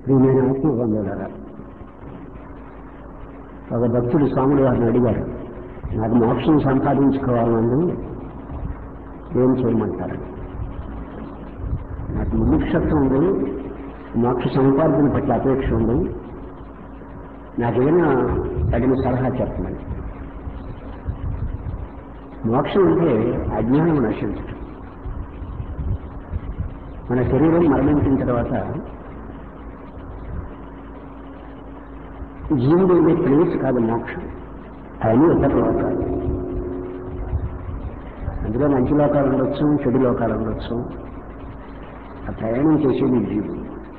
ప్రియమైన ఆత్మ బంధువులారా ఒక భక్తుడు స్వాములు వారిని అడిగారు నాకు మోక్షం సంపాదించుకోవాలండి ఏం చేయమంటారు నాకు ముముక్షత్వం ఉంది మోక్ష సంపాదన పట్ల అపేక్ష ఉంది నాకేమైనా తగిన సలహా చెప్పమని మోక్షం అంటే అజ్ఞానం నశించడం మన శరీరం మరణించిన తర్వాత జీవుడు ఉండే ప్లేస్ కాదు మోక్షం అవన్నీ ఇతర లోకాలు అందులో మంచి లోకాలు ఉండొచ్చు చెడు లోకాలు ఉండొచ్చు ఆ ప్రయాణం చేసేది జీవుడు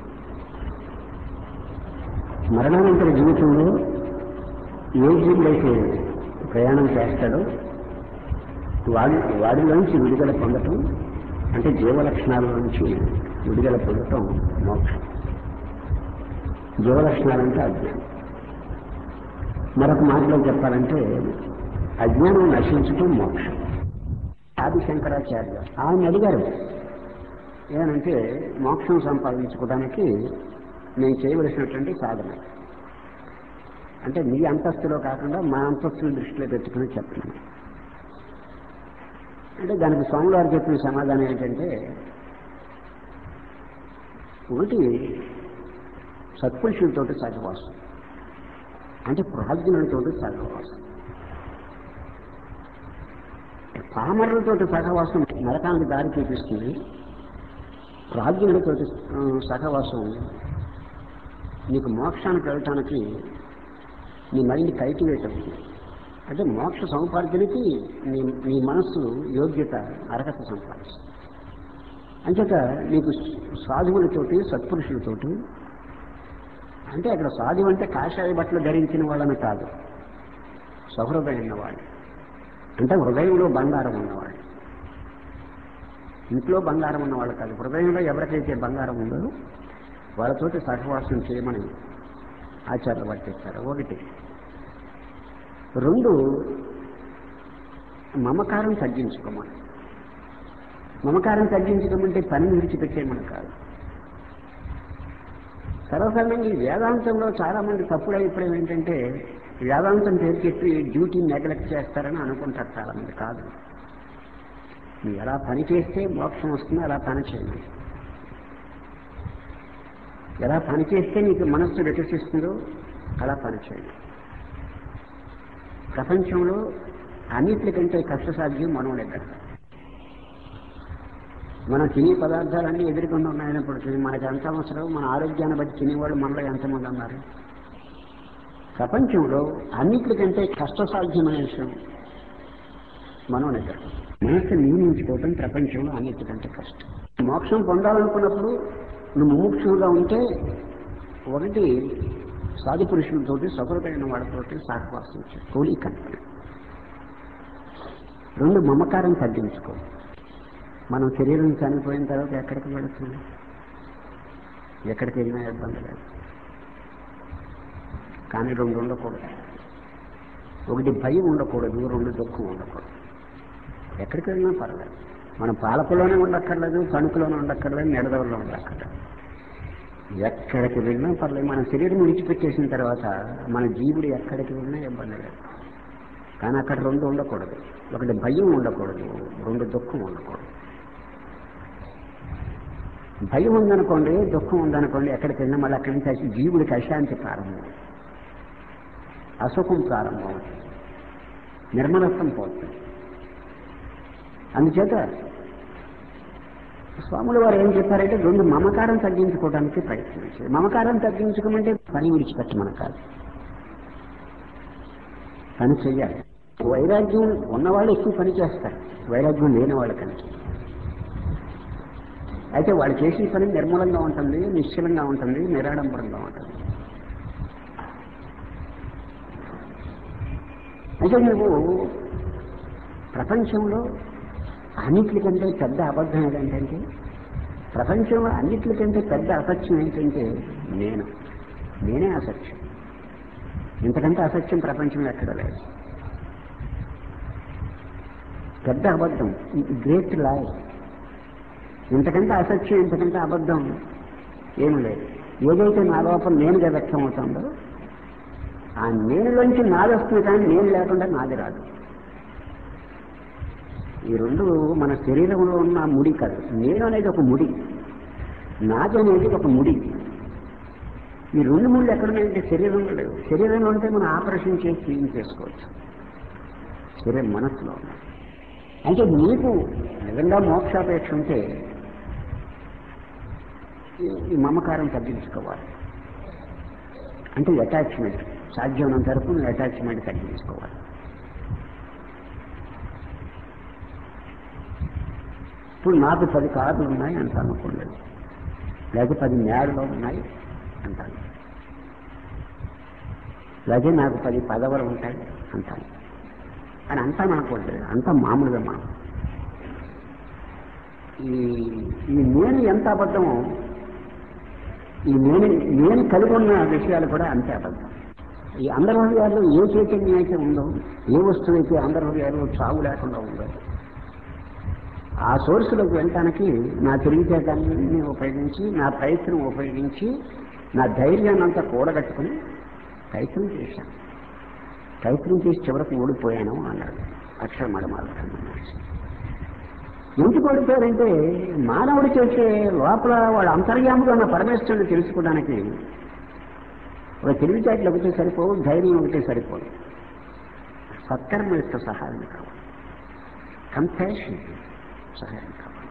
మరణానంతర జీవితంలో ఏ జీవుడైతే ప్రయాణం చేస్తాడో వాడి వాడిలోంచి విడుదల పొందటం అంటే జీవ లక్షణాల నుంచి విడుదల పొందటం మోక్షం జీవ లక్షణాలంటే అజ్ఞానం మరొక మాటలో చెప్పాలంటే అజ్ఞానం నశించటం మోక్షం ఆది శంకరాచార్య ఆయన అడిగారు ఏమనంటే మోక్షం సంపాదించుకోవడానికి నేను చేయవలసినటువంటి సాధన అంటే మీ అంతస్తులో కాకుండా మా అంతస్తుని దృష్టిలో పెట్టుకుని చెప్పండి అంటే దానికి స్వామి వారు చెప్పిన సమాధానం ఏంటంటే ఒకటి సత్పురుషులతోటి సహవాసం అంటే ప్రాజ్ఞులతోటి సహవాసం పామరులతోటి సహవాసం నరకానికి దారి చూపిస్తుంది ప్రాజ్ఞులతోటి ఆ, సహవాసం నీకు మోక్షానికి వెళ్ళటానికి నీ మైండ్ కల్టివేట్ అవుతుంది అంటే మోక్ష సముపార్జనకి నీ నీ మనస్సు యోగ్యత అర్హత సంపాదిస్తుంది అంచేత నీకు సాధువులతోటి సత్పురుషులతోటి అంటే అక్కడ సాధువు అంటే కాషాయ బట్టలు ధరించిన వాళ్ళని కాదు సహృదయం ఉన్నవాళ్ళు అంటే హృదయంలో బంగారం ఉన్నవాళ్ళు ఇంట్లో బంగారం ఉన్నవాళ్ళు కాదు హృదయంలో ఎవరికైతే బంగారం ఉందో వాళ్ళతోటి సహవాసం చేయమని ఆచార్యులు పట్టిస్తారు ఒకటి రెండు మమకారం తగ్గించుకోమని మమకారం తగ్గించుకోమంటే పని విడిచిపెట్టేయమని కాదు సర్వసాధారణంగా ఈ వేదాంతంలో చాలా మంది తప్పుడు అభిప్రాయం ఏంటంటే వేదాంతం పేరు చెప్పి డ్యూటీని నెగ్లెక్ట్ చేస్తారని అనుకుంటారు చాలా మంది కాదు నువ్వు ఎలా పని చేస్తే మోక్షం వస్తుందో అలా పని చేయండి ఎలా పని చేస్తే నీకు మనస్సు వికసిస్తుందో అలా పని చేయండి ప్రపంచంలో అన్నిటికంటే కష్టసాధ్యం మనం దగ్గర మనం తినే పదార్థాలన్నీ ఎదుర్కొంటూ ఉన్నాయనప్పటికీ మనకి ఎంత అవసరం మన ఆరోగ్యాన్ని బట్టి తినేవాళ్ళు మనలో ఎంతమంది ఉన్నారు ప్రపంచంలో అన్నిటికంటే కష్టసాధ్యమైన విషయం మనం దగ్గర మనసు నియమించుకోవటం ప్రపంచంలో అన్నిటికంటే కష్టం మోక్షం పొందాలనుకున్నప్పుడు నువ్వు ముముక్షువుగా ఉంటే ఒకటి సాధు పురుషులతోటి సఫలమైన వాళ్ళతోటి సహవాసం కూలీ కనుక రెండు మమకారం తగ్గించుకో మనం శరీరం చనిపోయిన తర్వాత ఎక్కడికి వెళుతుంది ఎక్కడికి వెళ్ళినా ఇబ్బంది లేదు కానీ రెండు ఉండకూడదు ఒకటి భయం ఉండకూడదు రెండు దుఃఖం ఉండకూడదు ఎక్కడికి వెళ్ళినా పర్లేదు మనం పాలకులోనే ఉండక్కర్లేదు తణుకులోనే ఉండక్కర్లేదు నిడదవల్లో ఉండక్కర్లేదు ఎక్కడికి వెళ్ళినా పర్లేదు మన శరీరం విడిచిపెట్టేసిన తర్వాత మన జీవుడు ఎక్కడికి వెళ్ళినా ఇబ్బంది లేదు కానీ అక్కడ రెండు ఉండకూడదు ఒకటి భయం ఉండకూడదు రెండు దుఃఖం ఉండకూడదు భయం ఉందనుకోండి దుఃఖం ఉందనుకోండి ఎక్కడికి వెళ్ళినా మళ్ళీ అక్కడి నుంచి వచ్చి జీవుడికి అశాంతి ప్రారంభం అసుఖం ప్రారంభం నిర్మలత్వం పోతుంది అందుచేత స్వాముల వారు ఏం చెప్పారంటే రెండు మమకారం తగ్గించుకోవడానికి ప్రయత్నించారు మమకారం తగ్గించుకోమంటే పని విడిచిపెట్టమని కాదు పని చెయ్యాలి వైరాగ్యం ఉన్నవాళ్ళు ఎక్కువ పని చేస్తారు వైరాగ్యం లేని వాళ్ళకంటే అయితే వాళ్ళు చేసే పని నిర్మలంగా ఉంటుంది నిశ్చలంగా ఉంటుంది నిరాడంబరంగా ఉంటుంది అయితే నువ్వు ప్రపంచంలో అన్నిటికంటే పెద్ద అబద్ధం ఏంటంటే ప్రపంచంలో అన్నిటికంటే పెద్ద అసత్యం ఏంటంటే నేను నేనే అసత్యం ఇంతకంటే అసత్యం ప్రపంచంలో ఎక్కడ లేదు పెద్ద అబద్ధం గ్రేట్ లాయ్ ఇంతకంటే అసత్యం ఇంతకంటే అబద్ధం ఏమి లేదు ఏదైతే నా లోపల నేనుగా వ్యక్తం అవుతుందో ఆ నేనులోంచి నాది వస్తుంది కానీ నేను లేకుండా నాది రాదు ఈ రెండు మన శరీరంలో ఉన్న ముడి కాదు నేను అనేది ఒక ముడి నాది అనేది ఒక ముడి ఈ రెండు ముళ్ళు ఎక్కడున్నాయంటే శరీరంలో లేవు శరీరంలో ఉంటే మనం ఆపరేషన్ చేసి క్లీన్ చేసుకోవచ్చు శరీరం మనస్సులో ఉంది అంటే నీకు నిజంగా మోక్షాపేక్ష ఉంటే ఈ- ఈ మమకారం తగ్గించుకోవాలి అంటే అటాచ్మెంట్ సాధ్యమైనంత వరకు నువ్వు అటాచ్మెంట్ తగ్గించుకోవాలి ఇప్పుడు నాకు పది కార్లు ఉన్నాయి అంత అనుకోలేదు లేకపోతే పది మేడలో ఉన్నాయి అంటాను లేకపోతే నాకు పది పదవులు ఉంటాయి అంటాను అని అంతా అనుకోండి అంతా మామూలుగా మనం ఈ ఈ నేను ఎంత అబద్ధమో ఈ నేను నేను కలిగి ఉన్న విషయాలు కూడా అంతే అబద్ధం ఈ అందరి హృదయాల్లో ఏ చైతన్యం అయితే ఉందో ఏ వస్తువు అయితే అందరి హృదయాల్లో చావు లేకుండా ఉందో ఆ సోర్సులోకి వెళ్ళటానికి నా తెలివితేటల్ని ఉపయోగించి నా ప్రయత్నం ఉపయోగించి నా ధైర్యాన్ని అంతా కూడగట్టుకుని ప్రయత్నం చేశాను ప్రయత్నం చేసి చివరకు ఓడిపోయాను అన్నాడు అక్షర మడమాలకమ్మ ఎందుకు ఓడిపోయారంటే మానవుడు చేసే లోపల వాళ్ళ అంతర్యాముగా ఉన్న పరమేశ్వరుని తెలుసుకోవడానికి ఒక తెలివితేటలు ఒకటే సరిపోవు ధైర్యం ఒకటే సరిపోదు సత్కర్మ యొక్క సహాయం కావాలి కంపాషన్ సహాయం కావాలి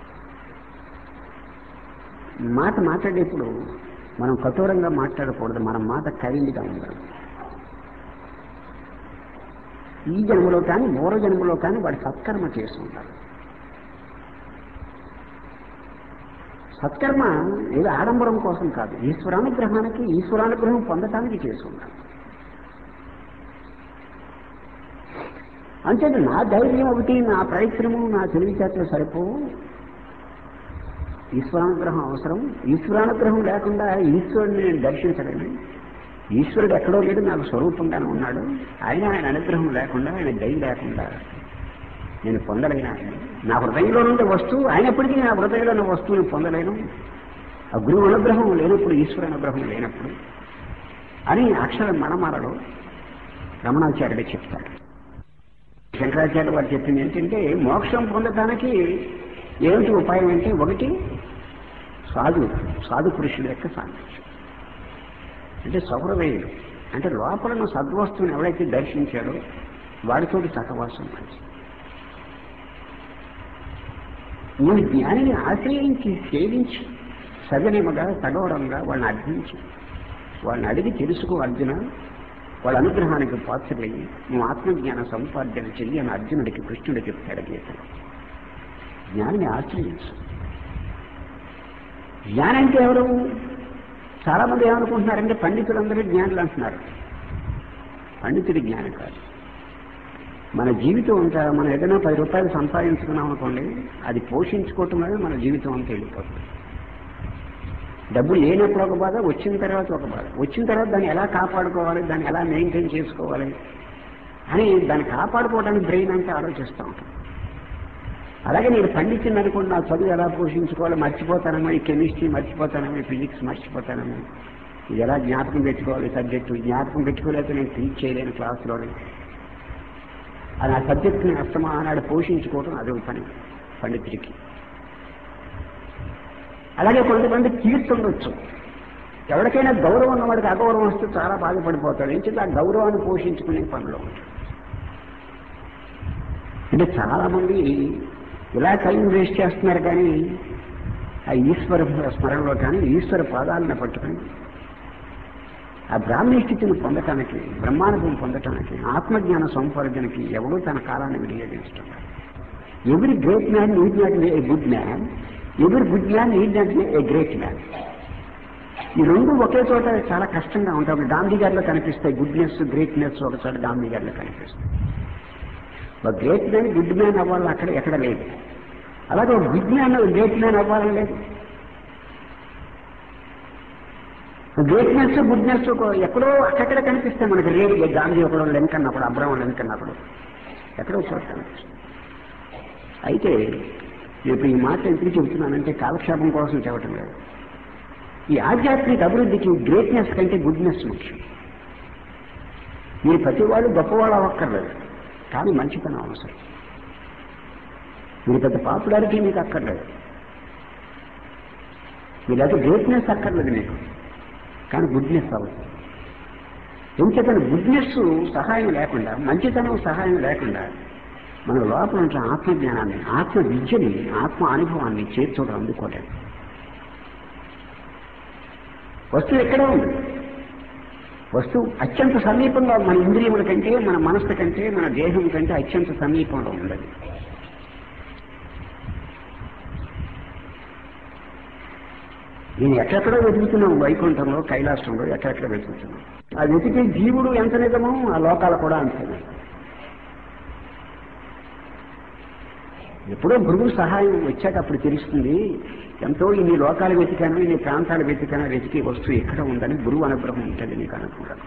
మాట మాట్లాడేప్పుడు మనం కఠోరంగా మాట్లాడకూడదు మన మాట కైండ్గా ఉండాలి ఈ జన్మలో కానీ మూడో జన్మలో కానీ వాడు సత్కర్మ చేసి ఉంటారు సత్కర్మ ఏదో ఆడంబరం కోసం కాదు ఈశ్వరానుగ్రహానికి ఈశ్వరానుగ్రహం పొందటానికి చేసి ఉంటారు అంటే నా ధైర్యం ఒకటి నా ప్రయత్నము నా తెలివితేటలు సరిపోవు ఈశ్వరానుగ్రహం అవసరం ఈశ్వరానుగ్రహం లేకుండా ఈశ్వరుని నేను దర్శించలేను ఈశ్వరుడు ఎక్కడో లేడు నాకు స్వరూపంగానే ఉన్నాడు ఆయన ఆయన అనుగ్రహం లేకుండా ఆయన దయ లేకుండా నేను పొందలేను ఆయన నా హృదయంలో ఉండే వస్తువు అయినప్పటికీ నా హృదయంలో ఉన్న వస్తువుని పొందలేను ఆ గురువు అనుగ్రహం లేనప్పుడు ఈశ్వర అనుగ్రహం లేనప్పుడు అని అక్షర మణమాలలో రమణాచార్యుడు చెప్తాడు శంకరాచార్య వారు చెప్పింది ఏంటంటే మోక్షం పొందటానికి ఏమిటి ఉపాయం అంటే ఒకటి సాధు సాధు పురుషుల యొక్క సాంగత్యం అంటే సౌరవేయుడు అంటే లోపల ఉన్న సద్వస్తువుని ఎవరైతే దర్శించాడో వాడితోటి సహవాసం మంచి నేను జ్ఞానిని ఆశ్రయించి సేవించి సజనిమగా సగౌరవంగా వాళ్ళని అర్థించి వాళ్ళని అడిగి తెలుసుకో అర్జున వాళ్ళ అనుగ్రహానికి పాత్రలయ్యి నువ్వు ఆత్మజ్ఞాన సంపాదన చెల్లి అని అర్జునుడికి కృష్ణుడికి చెప్తాడు గీతలో జ్ఞానిని ఆశ్రయించు జ్ఞానం అంటే ఎవరు చాలా మంది ఏమనుకుంటున్నారంటే పండితులందరూ జ్ఞానులు అంటున్నారు పండితుడి జ్ఞానం కాదు మన జీవితం అంతా మనం ఏదైనా పది రూపాయలు సంపాదించుకున్నాం అనుకోండి అది పోషించుకోవటం వల్ల మన జీవితం అంతా వెళ్ళిపోతుంది డబ్బు లేనప్పుడు ఒక బాధ వచ్చిన తర్వాత ఒక బాధ వచ్చిన తర్వాత దాన్ని ఎలా కాపాడుకోవాలి దాన్ని ఎలా మెయింటైన్ చేసుకోవాలి అని దాన్ని కాపాడుకోవడానికి బ్రెయిన్ అంతా ఆలోచిస్తూ ఉంటాం అలాగే నేను పండించింది అనుకోండి నా చదువు ఎలా పోషించుకోవాలి మర్చిపోతానేమో ఈ కెమిస్ట్రీ మర్చిపోతానేమో ఈ ఫిజిక్స్ మర్చిపోతానేమో ఇది ఎలా జ్ఞాపకం పెట్టుకోవాలి సబ్జెక్టు జ్ఞాపకం పెట్టుకోలేక నేను టీచ్ చేయలేను క్లాసులోని అది ఆ సబ్జెక్ట్ని అస్తమా ఆనాడు పోషించుకోవడం అదొక పని పండితుడికి అలాగే కొంతమంది కీర్తి ఉండొచ్చు ఎవరికైనా గౌరవం ఉన్నవాడికి అగౌరవం వస్తే చాలా బాధపడిపోతాడు ఏంటంటే ఆ గౌరవాన్ని పోషించుకునే పనిలో ఉంటాడు అంటే చాలా మంది ఇలా టైం వేస్ట్ చేస్తున్నారు కానీ ఆ ఈశ్వర స్మరణలో కానీ ఈశ్వర పాదాలను పట్టుకొని ఆ బ్రాహ్మీ స్థితిని పొందటానికి బ్రహ్మానుభవం పొందటానికి ఆత్మజ్ఞాన సంపార్జనకి ఎవడూ తన కాలాన్ని వినియోగించడం every great man need not be a good man every good man need not be a great man ఈ రెండు ఒకే చోట చాలా కష్టంగా ఉంటాయి ఒక గాంధీ గారిలో కనిపిస్తాయి గుడ్నెస్ గ్రేట్నెస్ ఒక చోట గాంధీ గారిలో కనిపిస్తాయి ఒక గ్రేట్ మ్యాన్ గుడ్ మ్యాన్ అవ్వాలని అక్కడ ఎక్కడ లేదు అలాగే ఒక గుడ్ మ్యాన్ గ్రేట్ మ్యాన్ అవ్వాలని లేదు గ్రేట్నెస్ గుడ్నెస్ ఎక్కడో అక్కడక్కడ కనిపిస్తాయి మనకి రేపు గాంధీ ఒకడు లెంకన్ అప్పుడు అబ్రహం లెంకన్ అప్పుడు ఎక్కడో చోట కనిపిస్తుంది అయితే నేను ఇప్పుడు ఈ మాట ఎందుకు చెబుతున్నానంటే కాలక్షేపం కోసం చెప్పటం లేదు ఈ ఆధ్యాత్మిక అభివృద్ధికి గ్రేట్నెస్ కంటే గుడ్నెస్ ముఖ్యం మీరు ప్రతి వాళ్ళు గొప్పవాళ్ళు అవ్వక్కర్లేదు కానీ మంచితనం అవసరం మీరు పెద్ద పాపులారిటీ మీకు అక్కర్లేదు మీరైతే గ్రేట్నెస్ అక్కర్లేదు మీకు కానీ గుడ్నెస్ అవసరం ఎందుకంటే గుడ్నెస్ సహాయం లేకుండా మంచితనం సహాయం లేకుండా మన లోపల ఉంటే ఆత్మజ్ఞానాన్ని ఆత్మ విద్యని ఆత్మ అనుభవాన్ని చేర్చోవడం అందుకోలేదు వస్తువు ఎక్కడే ఉంది వస్తువు అత్యంత సమీపంలో మన ఇంద్రియముల కంటే మన మనస్సు కంటే మన దేహం కంటే అత్యంత సమీపంలో ఉండదు నేను ఎక్కడెక్కడో వెతుకుతున్నాం వైకుంఠంలో కైలాసంలో ఎక్కడెక్కడ వెతుకుతున్నాం ఆ వెతికే జీవుడు ఎంత నిజమో ఆ లోకాలు కూడా అంతే నిజం. ఎప్పుడో భృగు సహాయం వచ్చాక అప్పుడు తెలుస్తుంది ఎంతో ఇన్ని లోకాలు వెతికాను ఇన్ని ప్రాంతాలు వెతికాను వెతికి వస్తువు ఎక్కడ ఉందని గురువు అనుగ్రహం ఉంటుంది నీకు అనుకుంటాను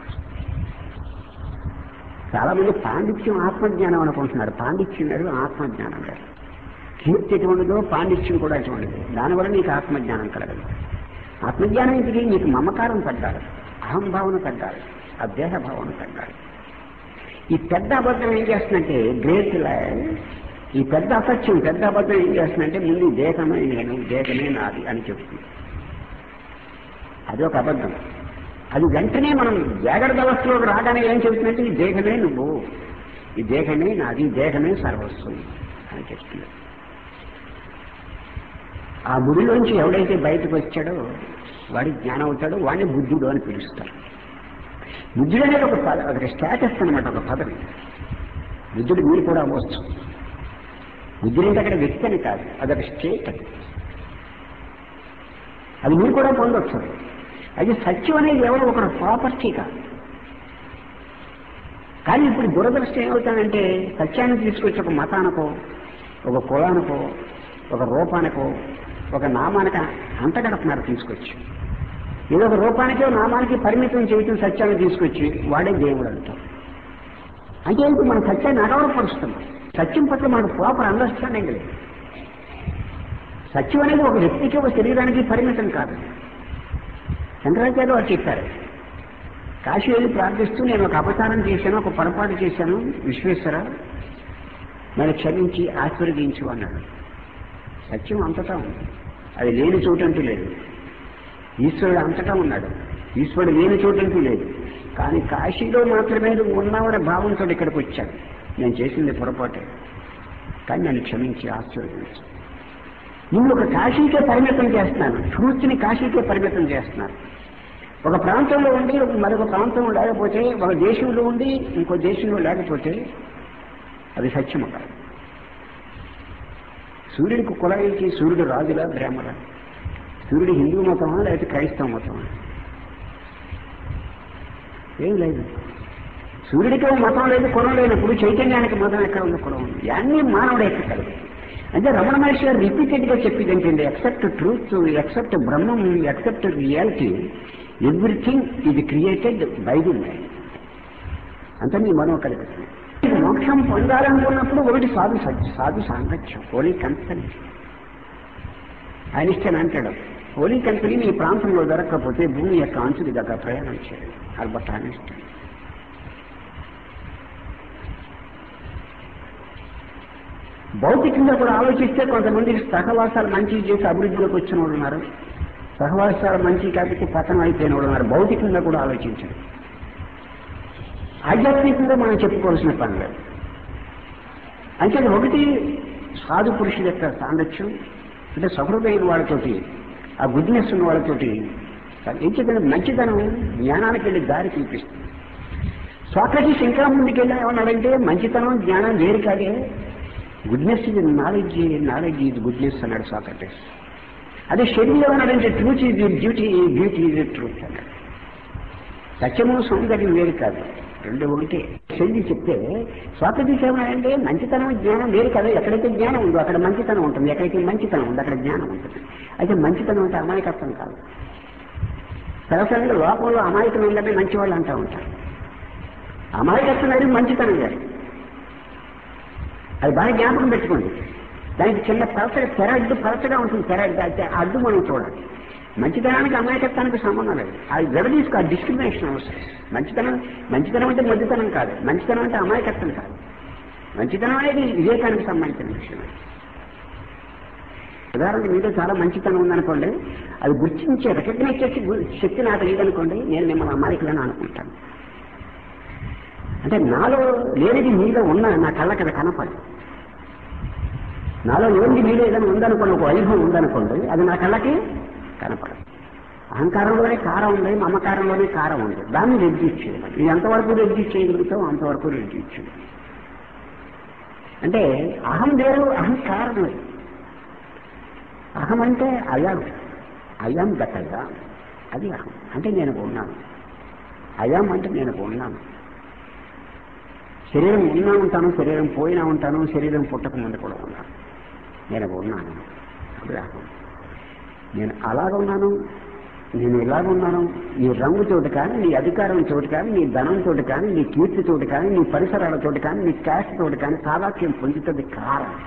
చాలా మంది పాండిత్యం ఆత్మజ్ఞానం అనుకుంటున్నారు పాండిత్యం వేరు ఆత్మజ్ఞానం వేరు కీర్తి ఎటువంటిదో పాండిత్యం కూడా ఎటువంటిది దానివల్ల నీకు ఆత్మజ్ఞానం కలగదు ఆత్మజ్ఞానం ఇంటికి నీకు మమకారం తగ్గాలి అహంభావన తగ్గాలి అదేహ భావన తగ్గాలి ఈ పెద్ద అబద్ధం ఏం చేస్తుందంటే గ్రేట్ ఈ పెద్ద అసత్యం పెద్ద అబద్ధం ఏం చేస్తుందంటే ముందు దేహమే నేను దేహమే నాది అని చెప్తుంది అది ఒక అబద్ధం అది వెంటనే మనం జాగ్రత్త అవస్థలోకి రాగానే ఏం చెబుతుందంటే ఈ దేహమే నువ్వు ఈ దేహమే నాది ఈ దేహమే సర్వస్వం అని చెప్తుంది ఆ ముడిలోంచి ఎవడైతే బయటకు వచ్చాడో వాడి జ్ఞానం అవుతాడో వాడిని బుద్ధుడు అని పిలుస్తారు బుద్ధుడు అనేది ఒక పద ఒక స్టేటస్ అనమాట ఒక పదవి బుద్ధుడు మీరు కూడా అవ్వచ్చు బుద్ధుడు అంటే అక్కడ వ్యక్తి అని కాదు అదొక స్టేట్ అది అది మీరు కూడా పొందొచ్చు అది సత్యం అనేది ఎవరో ఒక ప్రాపర్టీ కాదు కానీ ఇప్పుడు దురదృష్టం ఏమవుతానంటే సత్యాన్ని తీసుకొచ్చి ఒక మతానికో ఒక కులానికో ఒక రూపానికో ఒక నామానిక అంతగడుపున్నారు తీసుకొచ్చి ఏదో ఒక రూపానికో నామానికి పరిమితం చేయటం సత్యాన్ని తీసుకొచ్చి వాడే దేవుడు అంటాం అంటే ఇప్పుడు మన సత్యాన్ని అగౌరవపరుస్తున్నాం సత్యం పట్ల మనకు ప్రాపర్ అండర్స్టాండింగ్ లేదు సత్యం అనేది ఒక వ్యక్తికి ఒక శరీరానికి పరిమితం కాదు శంకరాచార్య వారు చెప్పారు కాశీ వెళ్ళి ప్రార్థిస్తూ నేను ఒక అపచారం చేశాను ఒక పొరపాటు చేశాను విశ్వేశ్వర నన్ను క్షమించి ఆశీర్వదించు అన్నాడు సత్యం అంతటా ఉంది అది లేని చోటంటూ లేదు ఈశ్వరుడు అంతటా ఉన్నాడు ఈశ్వరుడు లేని చోటంటూ లేదు కానీ కాశీలో మాత్రమే నువ్వు ఉన్నావనే భావంతో ఇక్కడికి వచ్చాడు నేను చేసింది పొరపాటే కానీ నన్ను క్షమించి ఆశీర్వదించు నువ్వు ఒక కాశీకే పరిమితం చేస్తున్నాను ట్రూత్ని కాశీకే పరిమితం చేస్తున్నాను ఒక ప్రాంతంలో ఉండి మరొక ప్రాంతంలో లేకపోతే ఒక దేశంలో ఉండి ఇంకో దేశంలో లేకపోతే అది సత్యము కాదు సూర్యుడికి కులాయికి సూర్యుడు రాజులా బ్రాహ్మణ సూర్యుడు హిందూ మతమా లేకపోతే క్రైస్తవ మతమా ఏం లేదు సూర్యుడికి ఒక మతం లేదు కులం లేనప్పుడు చైతన్యానికి మతం ఎక్కడ ఉంది కులం ఉంది అన్ని మానవుడు ఎక్కగలదు అంటే రమణ మహర్షి గారు రిపీటెడ్ గా చెప్పింది ఏంటంటే except truth except Brahmam except reality everything ఇది క్రియేటెడ్ బై ది మైండ్ అంతా మీ మనో కలిపిస్తుంది మోక్షం పొందాలనుకున్నప్పుడు ఒకటి సాధు సత్యం సాధు సాంగత్యం హోలీ కంపెనీ ఐన్స్టైన్ అంటాడు హోలీ కంపెనీ మీ ప్రాంతంలో దొరకకపోతే భూమి యొక్క అంచులు దాకా ప్రయాణం చేయాలి అల్బర్ట్ ఐన్స్టైన్ భౌతికంగా కూడా ఆలోచిస్తే కొంతమంది సహవాసాలు మంచి చేసి అభివృద్ధిలోకి వచ్చిన వాళ్ళు ఉన్నారు సహవాసాలు మంచి కాకపోతే పతనం అయిపోయిన వాళ్ళు ఉన్నారు భౌతికంగా కూడా ఆలోచించండి ఆధ్యాత్మికంగా మనం చెప్పుకోవాల్సిన పని లేదు అంటే ఒకటి సాధు పురుషుల యొక్క సాంగత్యం అంటే సహృదయం వాళ్ళతోటి ఆ గుడ్నెస్ ఉన్న వాళ్ళతోటి ఎంచేతన మంచితనం జ్ఞానానికి వెళ్ళి దారి చూపిస్తుంది స్వాక్రటీస్ ఇంకా ముందుకెళ్ళి ఏమన్నాడంటే మంచితనం జ్ఞానం వేరు కాదే గుడ్నెస్ ఇది నాలెడ్జ్ నాలెడ్జ్ ఇది గుడ్నెస్ అన్నాడు సాక్రటీస్ అదే షెడ్యూల్ ఏమన్నాడంటే truth is duty beauty is truth అన్నాడు సత్యము సౌందర్యం వేరు కాదు రెండు ఒకటి చెల్లి చెప్తే స్వాతంత్ర్యం ఏమన్నాడంటే మంచితనం జ్ఞానం వేరు కదా ఎక్కడైతే జ్ఞానం ఉందో అక్కడ మంచితనం ఉంటుంది ఎక్కడైతే మంచితనం ఉందో అక్కడ జ్ఞానం ఉంటుంది అయితే మంచితనం అంటే అమాయకత్వం కాదు సరసంగా లోకంలో అమాయకమైందని మంచి వాళ్ళు అంటూ ఉంటారు అమాయకత్వం వేరు మంచితనం వేరు అది బాగా జ్ఞాపకం పెట్టుకోండి దానికి చిన్న పలసగా తెర అడ్డు పలసగా ఉంటుంది తెర అడ్డు అయితే ఆ అడ్డు మనం చూడాలి మంచితనానికి అమాయకత్వానికి సంబంధం లేదు అది విడదీసుకో ఆ డిస్క్రిమినేషన్ అవసరం మంచితనం మంచితనం అంటే మొద్దుతనం కాదు మంచితనం అంటే అమాయకత్వం కాదు మంచితనం అనేది వివేకానికి సంబంధించిన విషయం ఉదాహరణకి మీతో చాలా మంచితనం ఉందనుకోండి అది గుర్తించే రికగ్నైజ్ చేసి గు- శక్తి నాకు లేదనుకోండి నేను మిమ్మల్ని అమాయకులని అనుకుంటాను అంటే నాలో లేనిది మీలో ఉన్న నా కళ్ళకి అది కనపడదు నాలో లేనిది మీలో ఏదైనా ఉందనుకోండి ఒక వైభవం ఉందనుకోండి అది నా కళ్ళకి కనపడదు అహంకారంలోనే కారం ఉంది మమకారంలోనే కారం ఉంది దాన్ని రెడ్యూస్ చేయాలి ఇది ఎంతవరకు రెడ్యూస్ చేయగలుగుతాం అంతవరకు రెడ్యూస్ చేయాలి అంటే అహం వేరు అహంకారం వేరు అహం అంటే అయాం అయాం దట్టగా అది అహం అంటే నేను ఉన్నాను అయాం అంటే నేను ఉన్నాను శరీరం ఉన్నా ఉంటాను శరీరం పోయినా ఉంటాను శరీరం పుట్టక ముందు కూడా ఉన్నాను నేను ఉన్నాను అది అహం నేను అలాగ ఉన్నాను నేను ఇలాగ ఉన్నాను నీ రంగు చోటు కానీ నీ అధికారం చోటు కానీ నీ ధనం చోటు కానీ నీ కీర్తి చోటు కానీ నీ పరిసరాల చోటు కానీ నీ క్యాస్ట్ చోటు కానీ సాదాక్యం పొందుతుంది కారణం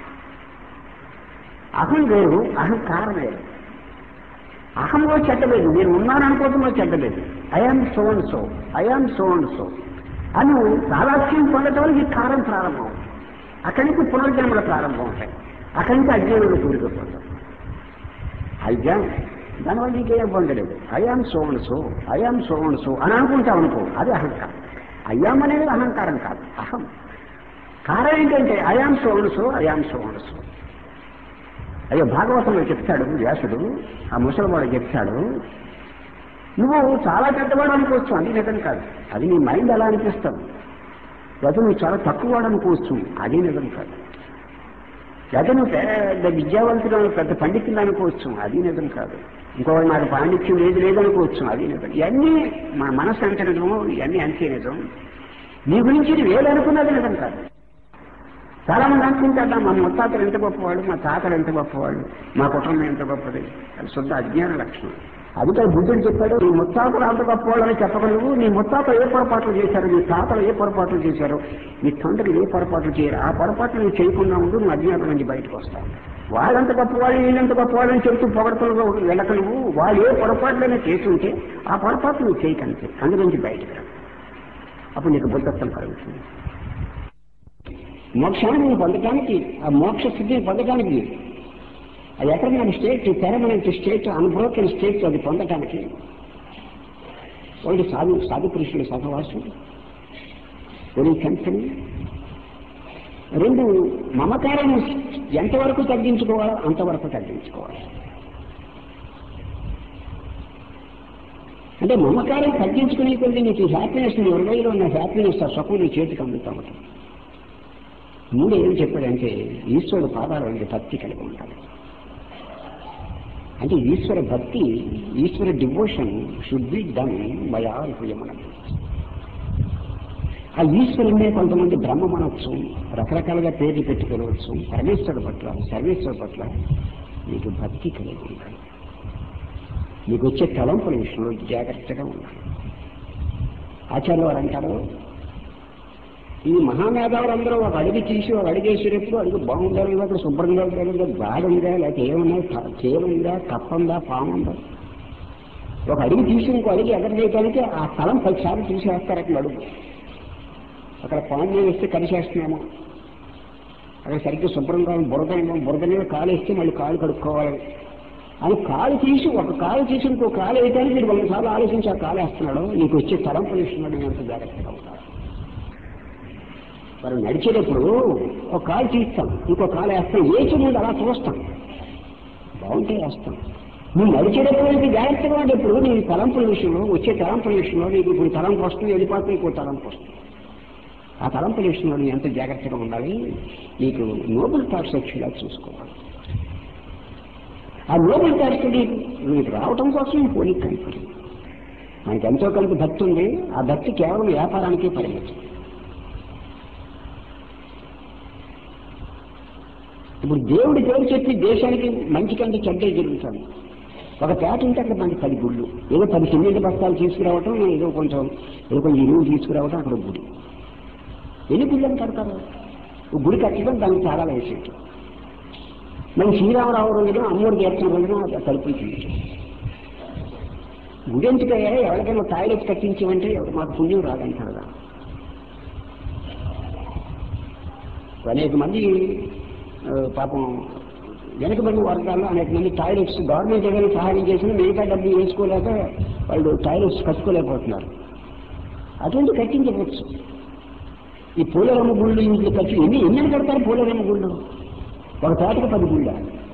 అహం వేరు అహంకారం వేరు అహంలో చెడ్డలేదు నేను ఉన్నాను అనుకోవడంలో చెడ్డలేదు I am so and so I am so and so అను సాదాక్ష్యం పొందటం వల్ల ఈ కారం ప్రారంభం అక్కడి నుంచి పునర్జన్మల ప్రారంభం అవుతాయి అక్కడి నుంచి అజ్ఞానంలో కూరుకుపోతాం అజ్ఞానం దానివల్ల నీకేం పొందలేదు I am so and so I am so and so అని అనుకుంటావు అనుకో అది అహంకారం అయ్యాం అనేది అహంకారం కాదు అహం కారం ఏంటంటే I am so and so I am so and so అయ్యో భాగవతంలో చెప్తాడు వ్యాసుడు ఆ ముసలివాడు చెప్తాడు నువ్వు చాలా పెద్దవాడు అనుకోవచ్చు అది నిజం కాదు అది నీ మైండ్ ఎలా అనిపిస్తావు లేదా నువ్వు చాలా తక్కువవాడు అనుకోవచ్చు అది నిజం కాదు లేదా నువ్వు పెద్ద విద్యావంతుడు పెద్ద పండితులు అనుకోవచ్చు అది నిజం కాదు ఇంకో నాకు పాండిత్యం లేదు లేదనుకోవచ్చు అది నిజం ఇవన్నీ మన మనసు అంత నిజము ఇవన్నీ అంతే నిజం నీ గురించి ఇది వేలు అనుకున్నది నిజం కాదు చాలా మంది అనుకుంటారు మా ముత్తాతలు ఎంత గొప్పవాళ్ళు మా తాతలు ఎంత గొప్పవాళ్ళు మా కుటుంబం ఎంత గొప్పది అది శుద్ధ అజ్ఞాన లక్షణం అందుకే బుద్ధుడు చెప్పాడు నీ ముత్తాతలు అంత గొప్పవాళ్ళని చెప్పగలవు నీ ముత్తాతలు ఏ పొరపాట్లు చేశారు నీ తాతలు ఏ పొరపాట్లు చేశారు నీ తండ్రులు ఏ పొరపాట్లు చేయరు ఆ పొరపాట్లు నువ్వు చేయకుండా ఉంటూ నువ్వు అజ్ఞానం నుంచి బయటకు వస్తావు వాళ్ళంత గొప్పవాళ్ళు వీళ్ళంత గొప్పవాళ్ళు అని చెబుతూ పొగడతలు వెళ్ళక నువ్వు వాళ్ళు ఏ పొరపాట్లైనా చేస్తుంటే ఆ పొరపాట్లు నువ్వు చేయకంతే అందు నుంచి బయటకు రా అప్పుడు నీకు బుద్ధత్వం కలుగుతుంది మోక్షాన్ని పొందడానికి ఆ మోక్ష స్థితిని పొందడానికి అది ఎక్కడ state permanent state unbroken state అది పొందడానికి ఒకటి సాధు సాధు పురుషులు సహవాసం కొన్ని కంపెనీ రెండు మమకారం ఎంతవరకు తగ్గించుకోవాలో అంతవరకు తగ్గించుకోవాలి అంటే మమకారం తగ్గించుకునే కొద్ది నీకు హ్యాపీనెస్ నీ హృదయంలో ఉన్న హ్యాపీనెస్ ఆ సుఖం నీ చేతికి అందుతా ఉంటుంది మూడు ఏం చెప్పాడంటే ఈశ్వరుడు పాదాలు అంటే భక్తి కలిగి ఉండాలి అంటే ఈశ్వర భక్తి ఈశ్వర devotion should be done by all human ఆ ఈశ్వరుడే కొంతమంది బ్రహ్మ అనొచ్చు రకరకాలుగా పేర్లు పెట్టుకోవచ్చు పరమేశ్వరుడు పట్ల సర్వేశ్వరుడు పట్ల మీకు భక్తి కలిగి ఉండాలి మీకు వచ్చే తలంపుల విషయంలో జాగ్రత్తగా ఉండాలి ఆచార్య వారు అంటారు ఈ మహామేధావులందరూ ఒక అడిగి తీసి ఒక అడిగేసేటప్పుడు అడుగు బాగుందా లేదా అక్కడ శుభ్రంగా ఉందా లేదా బాగుందా లేకపోతే ఏమున్నా చేరుందా కప్పందా పాముందా ఒక అడిగి తీసి ఇంకో అడిగి ఎగరవేయటానికి ఆ స్థలం పదిసార్లు తీసేస్తారు అక్కడ అడుగు అక్కడ పాము వేస్తే కలిసేస్తున్నామో అక్కడ సరిగ్గా శుభ్రంగా బురద బురద మీద కాలు వేస్తే మళ్ళీ కాలు కడుక్కోవాలి అని కాలు తీసి ఒక కాలు తీసి ఇంకో కాలు వేయటానికి మీరు వంద సార్లు ఆలోచించి ఆ కాలు వేస్తున్నాడు నీకు వచ్చే తలంపులు ఇస్తున్నాడు ఎంత జాగ్రత్తగా ఉంటాడు మరి నడిచేటప్పుడు ఒక కాలు తీస్తాం ఇంకో కాలు వేస్తాం వేచి ముందు అలా చూస్తాం బాగుంటే వేస్తాం నువ్వు నడిచేటప్పుడు నీకు జాగ్రత్తగా ఉండేప్పుడు నీ తలంపుల విషయంలో వచ్చే తలంపుల విషయంలో నీకు ఇప్పుడు తలంపు వస్తుంది వెళ్ళిపోతుంది ఇంకో తలంపు వస్తుంది ఆ తలంపుల విషయంలో నువ్వు ఎంత జాగ్రత్తగా ఉండాలి నీకు నోబెల్ థాట్స్ వచ్చేలా చూసుకోవాలి ఆ నోబెల్ థాట్స్ నీకు రావటం కోసం ఈ పోలిక కనిపడి మనకి ఎంతో కొంత భక్తి ఉంది ఆ భక్తి కేవలం వ్యాపారానికే పరిమితం ఇప్పుడు దేవుడి పేరు చెప్పి దేశానికి మంచి కంటే చెడ్డే జరుగుతుంది ఒక పేట ఉంటే అక్కడ మనకి పది గుళ్ళు ఏదో పది సిమెంట్ బస్తాలు తీసుకురావటం ఏదో కొంచెం ఏదో కొంచెం ఇరువు తీసుకురావటం అక్కడ గుడి ఎన్ని గుళ్ళని కడతారు ఒక గుడి కట్టడం దానికి చాలా వేసేట్టు మరి శ్రీరామరావు రోజున అమ్మోడి చేస్తున్న రోజున తలుపులు తీయటం గుడి ఎందుకయ్యా ఎవరికైనా టాయిలెట్ కట్టించమంటే ఎవరు మాకు పుణ్యం రాదంటారు కదా అనేక మంది ఆ, పాపం వెనకబడిన వర్గాల్లో అనేక మంది టాయిలెట్స్ గవర్నమెంట్ ఏదైనా సహాయం చేసినా మిగతా డబ్బులు వేసుకోలేక వాళ్ళు టాయిలెట్స్ కట్టుకోలేకపోతున్నారు అటువంటి కట్టించవచ్చు ఈ పూలరమ్మ గుళ్ళు ఇంట్లో ఖర్చు ఎన్ని ఎన్ని కడతారు పూలరమ్మ గుళ్ళు ఒక తోటకి పది గుళ్ళ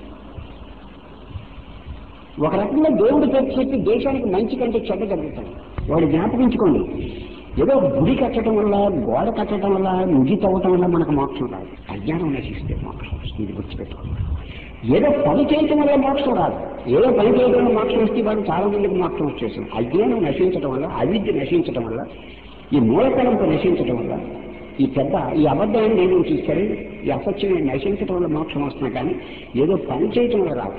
ఒక రకంగా దేవుడు పేరు చెప్పి దేశానికి మంచి కంటే చెడ్డ జరుగుతాయి వాడు జ్ఞాపకించుకోండి ఏదో గుడి కట్టడం వల్ల గోడ కట్టడం వల్ల ముగి తవ్వటం వల్ల మనకు మోక్షం రాదు అజ్ఞానం నశిస్తే మోక్షం వస్తుంది ఇది గుర్తుపెట్టుకోండి ఏదో పని చేయటం వల్ల మోక్షం రాదు ఏదో పని చేయడం వల్ల మోక్షం వస్తే వాడు చాలా మందికి మోక్షం వచ్చేసింది అజ్ఞానం నశించడం వల్ల అవిద్య నశించడం వల్ల ఈ మూలకలంపు నశించడం వల్ల ఈ పెద్ద ఈ అబద్ధాన్ని నేను చూస్తారు ఈ అసత్యం నశించడం వల్ల మోక్షం వస్తున్నా కానీ ఏదో పని చేయటం వల్ల రాదు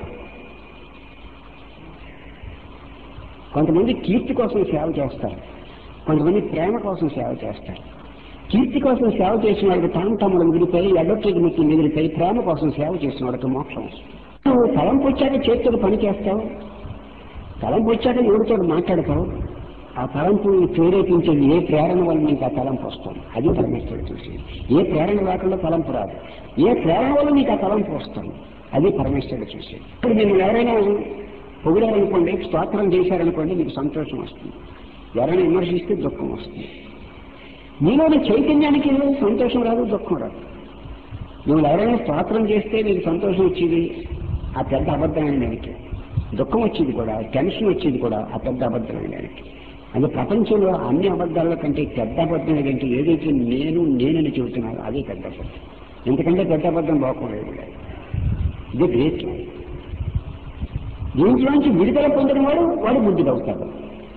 కొంతమంది కీర్తి కోసం సేవ చేస్తారు కొంతమంది ప్రేమ కోసం సేవ చేస్తారు కీర్తి కోసం సేవ చేసిన వాడికి తాను తమ్ముడు మిగిలిపోయి అడ్వకేట్ మిక్కి మిగిలిపోయి ప్రేమ కోసం సేవ చేసిన వాడికి మోక్షం వస్తుంది. నువ్వు తలంపు వచ్చాక చేతితో పని చేస్తావు తలంపు వచ్చాక ఎవరితో మాట్లాడతావు ఆ తలంపు ప్రేరేపించేది ఏ ప్రేరణ వల్ల నీకు ఆ తలంపు వస్తుంది అది పరమేశ్వరుడు చూసి ఏ ప్రేరణ లేకుండా తలంపు రాదు ఏ ప్రేరణ వల్ల నీకు ఆ తలంపు వస్తుంది అది పరమేశ్వరుడు చూసి ఇప్పుడు మిమ్మల్ని ఎవరైనా పొగిడారనుకోండి స్తోత్రం చేశారనుకోండి మీకు సంతోషం వస్తుంది ఎవరైనా విమర్శిస్తే దుఃఖం వస్తుంది మీలోని చైతన్యానికి సంతోషం రాదు దుఃఖం రాదు నువ్వు ఎవరైనా స్తోత్రం చేస్తే నీకు సంతోషం వచ్చేది ఆ పెద్ద అబద్ధమైన దానికి దుఃఖం వచ్చేది కూడా టెన్షన్ వచ్చేది కూడా ఆ పెద్ద అబద్ధమైన దానికి అంటే ప్రపంచంలో అన్ని అబద్ధాల కంటే పెద్ద అబద్ధం ఏదంటే ఏదైతే నేను నేనని చెబుతున్నానో అదే పెద్ద అబద్ధం ఎందుకంటే పెద్ద అబద్ధం బాగుండేది ఇది గ్రేట్ దీంట్లోంచి విడుదల పొందిన వాడు వాడు బుద్ధిదవుతాడు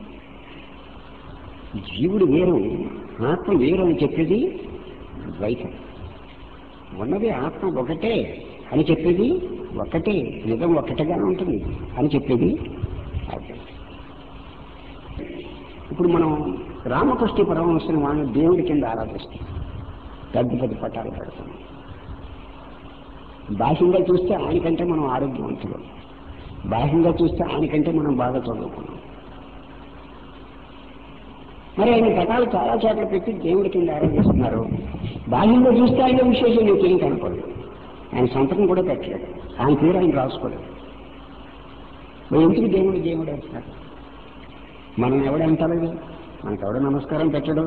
జీవుడు వేరు ఆత్మ వేరు అని చెప్పేది ద్వైతం ఉన్నది ఆత్మ ఒకటే అని చెప్పేది ఒకటే నిజం ఒకటిగానే ఉంటుంది అని చెప్పేది అద్వైతం. ఇప్పుడు మనం రామకృష్ణ పరమహంసని వాళ్ళని దేవుడి కింద ఆరాధిస్తాం పెద్ద పెద్ద పట్టాలు పెడతాం బాహ్యంగా చూస్తే ఆయనకంటే మనం ఆరోగ్యవంతులు బాహ్యంగా చూస్తే ఆయనకంటే మనం బాగా చదువుకున్నాం మరి ఆయన పటాలు చాలా చోట్ల పెట్టి దేవుడి కింద ఆరాధిస్తున్నారు బాహ్యంగా చూస్తే ఆయన విశేషం నీకేం కనపడదు ఆయన సంతకం కూడా పెట్టలేదు ఆయన పేరు ఆయన రాసుకోలేదు మరి ఎందుకు దేవుడు దేవుడు అంటున్నారు మనం ఎవడంటలేదు మనకు ఎవడ నమస్కారం పెట్టడు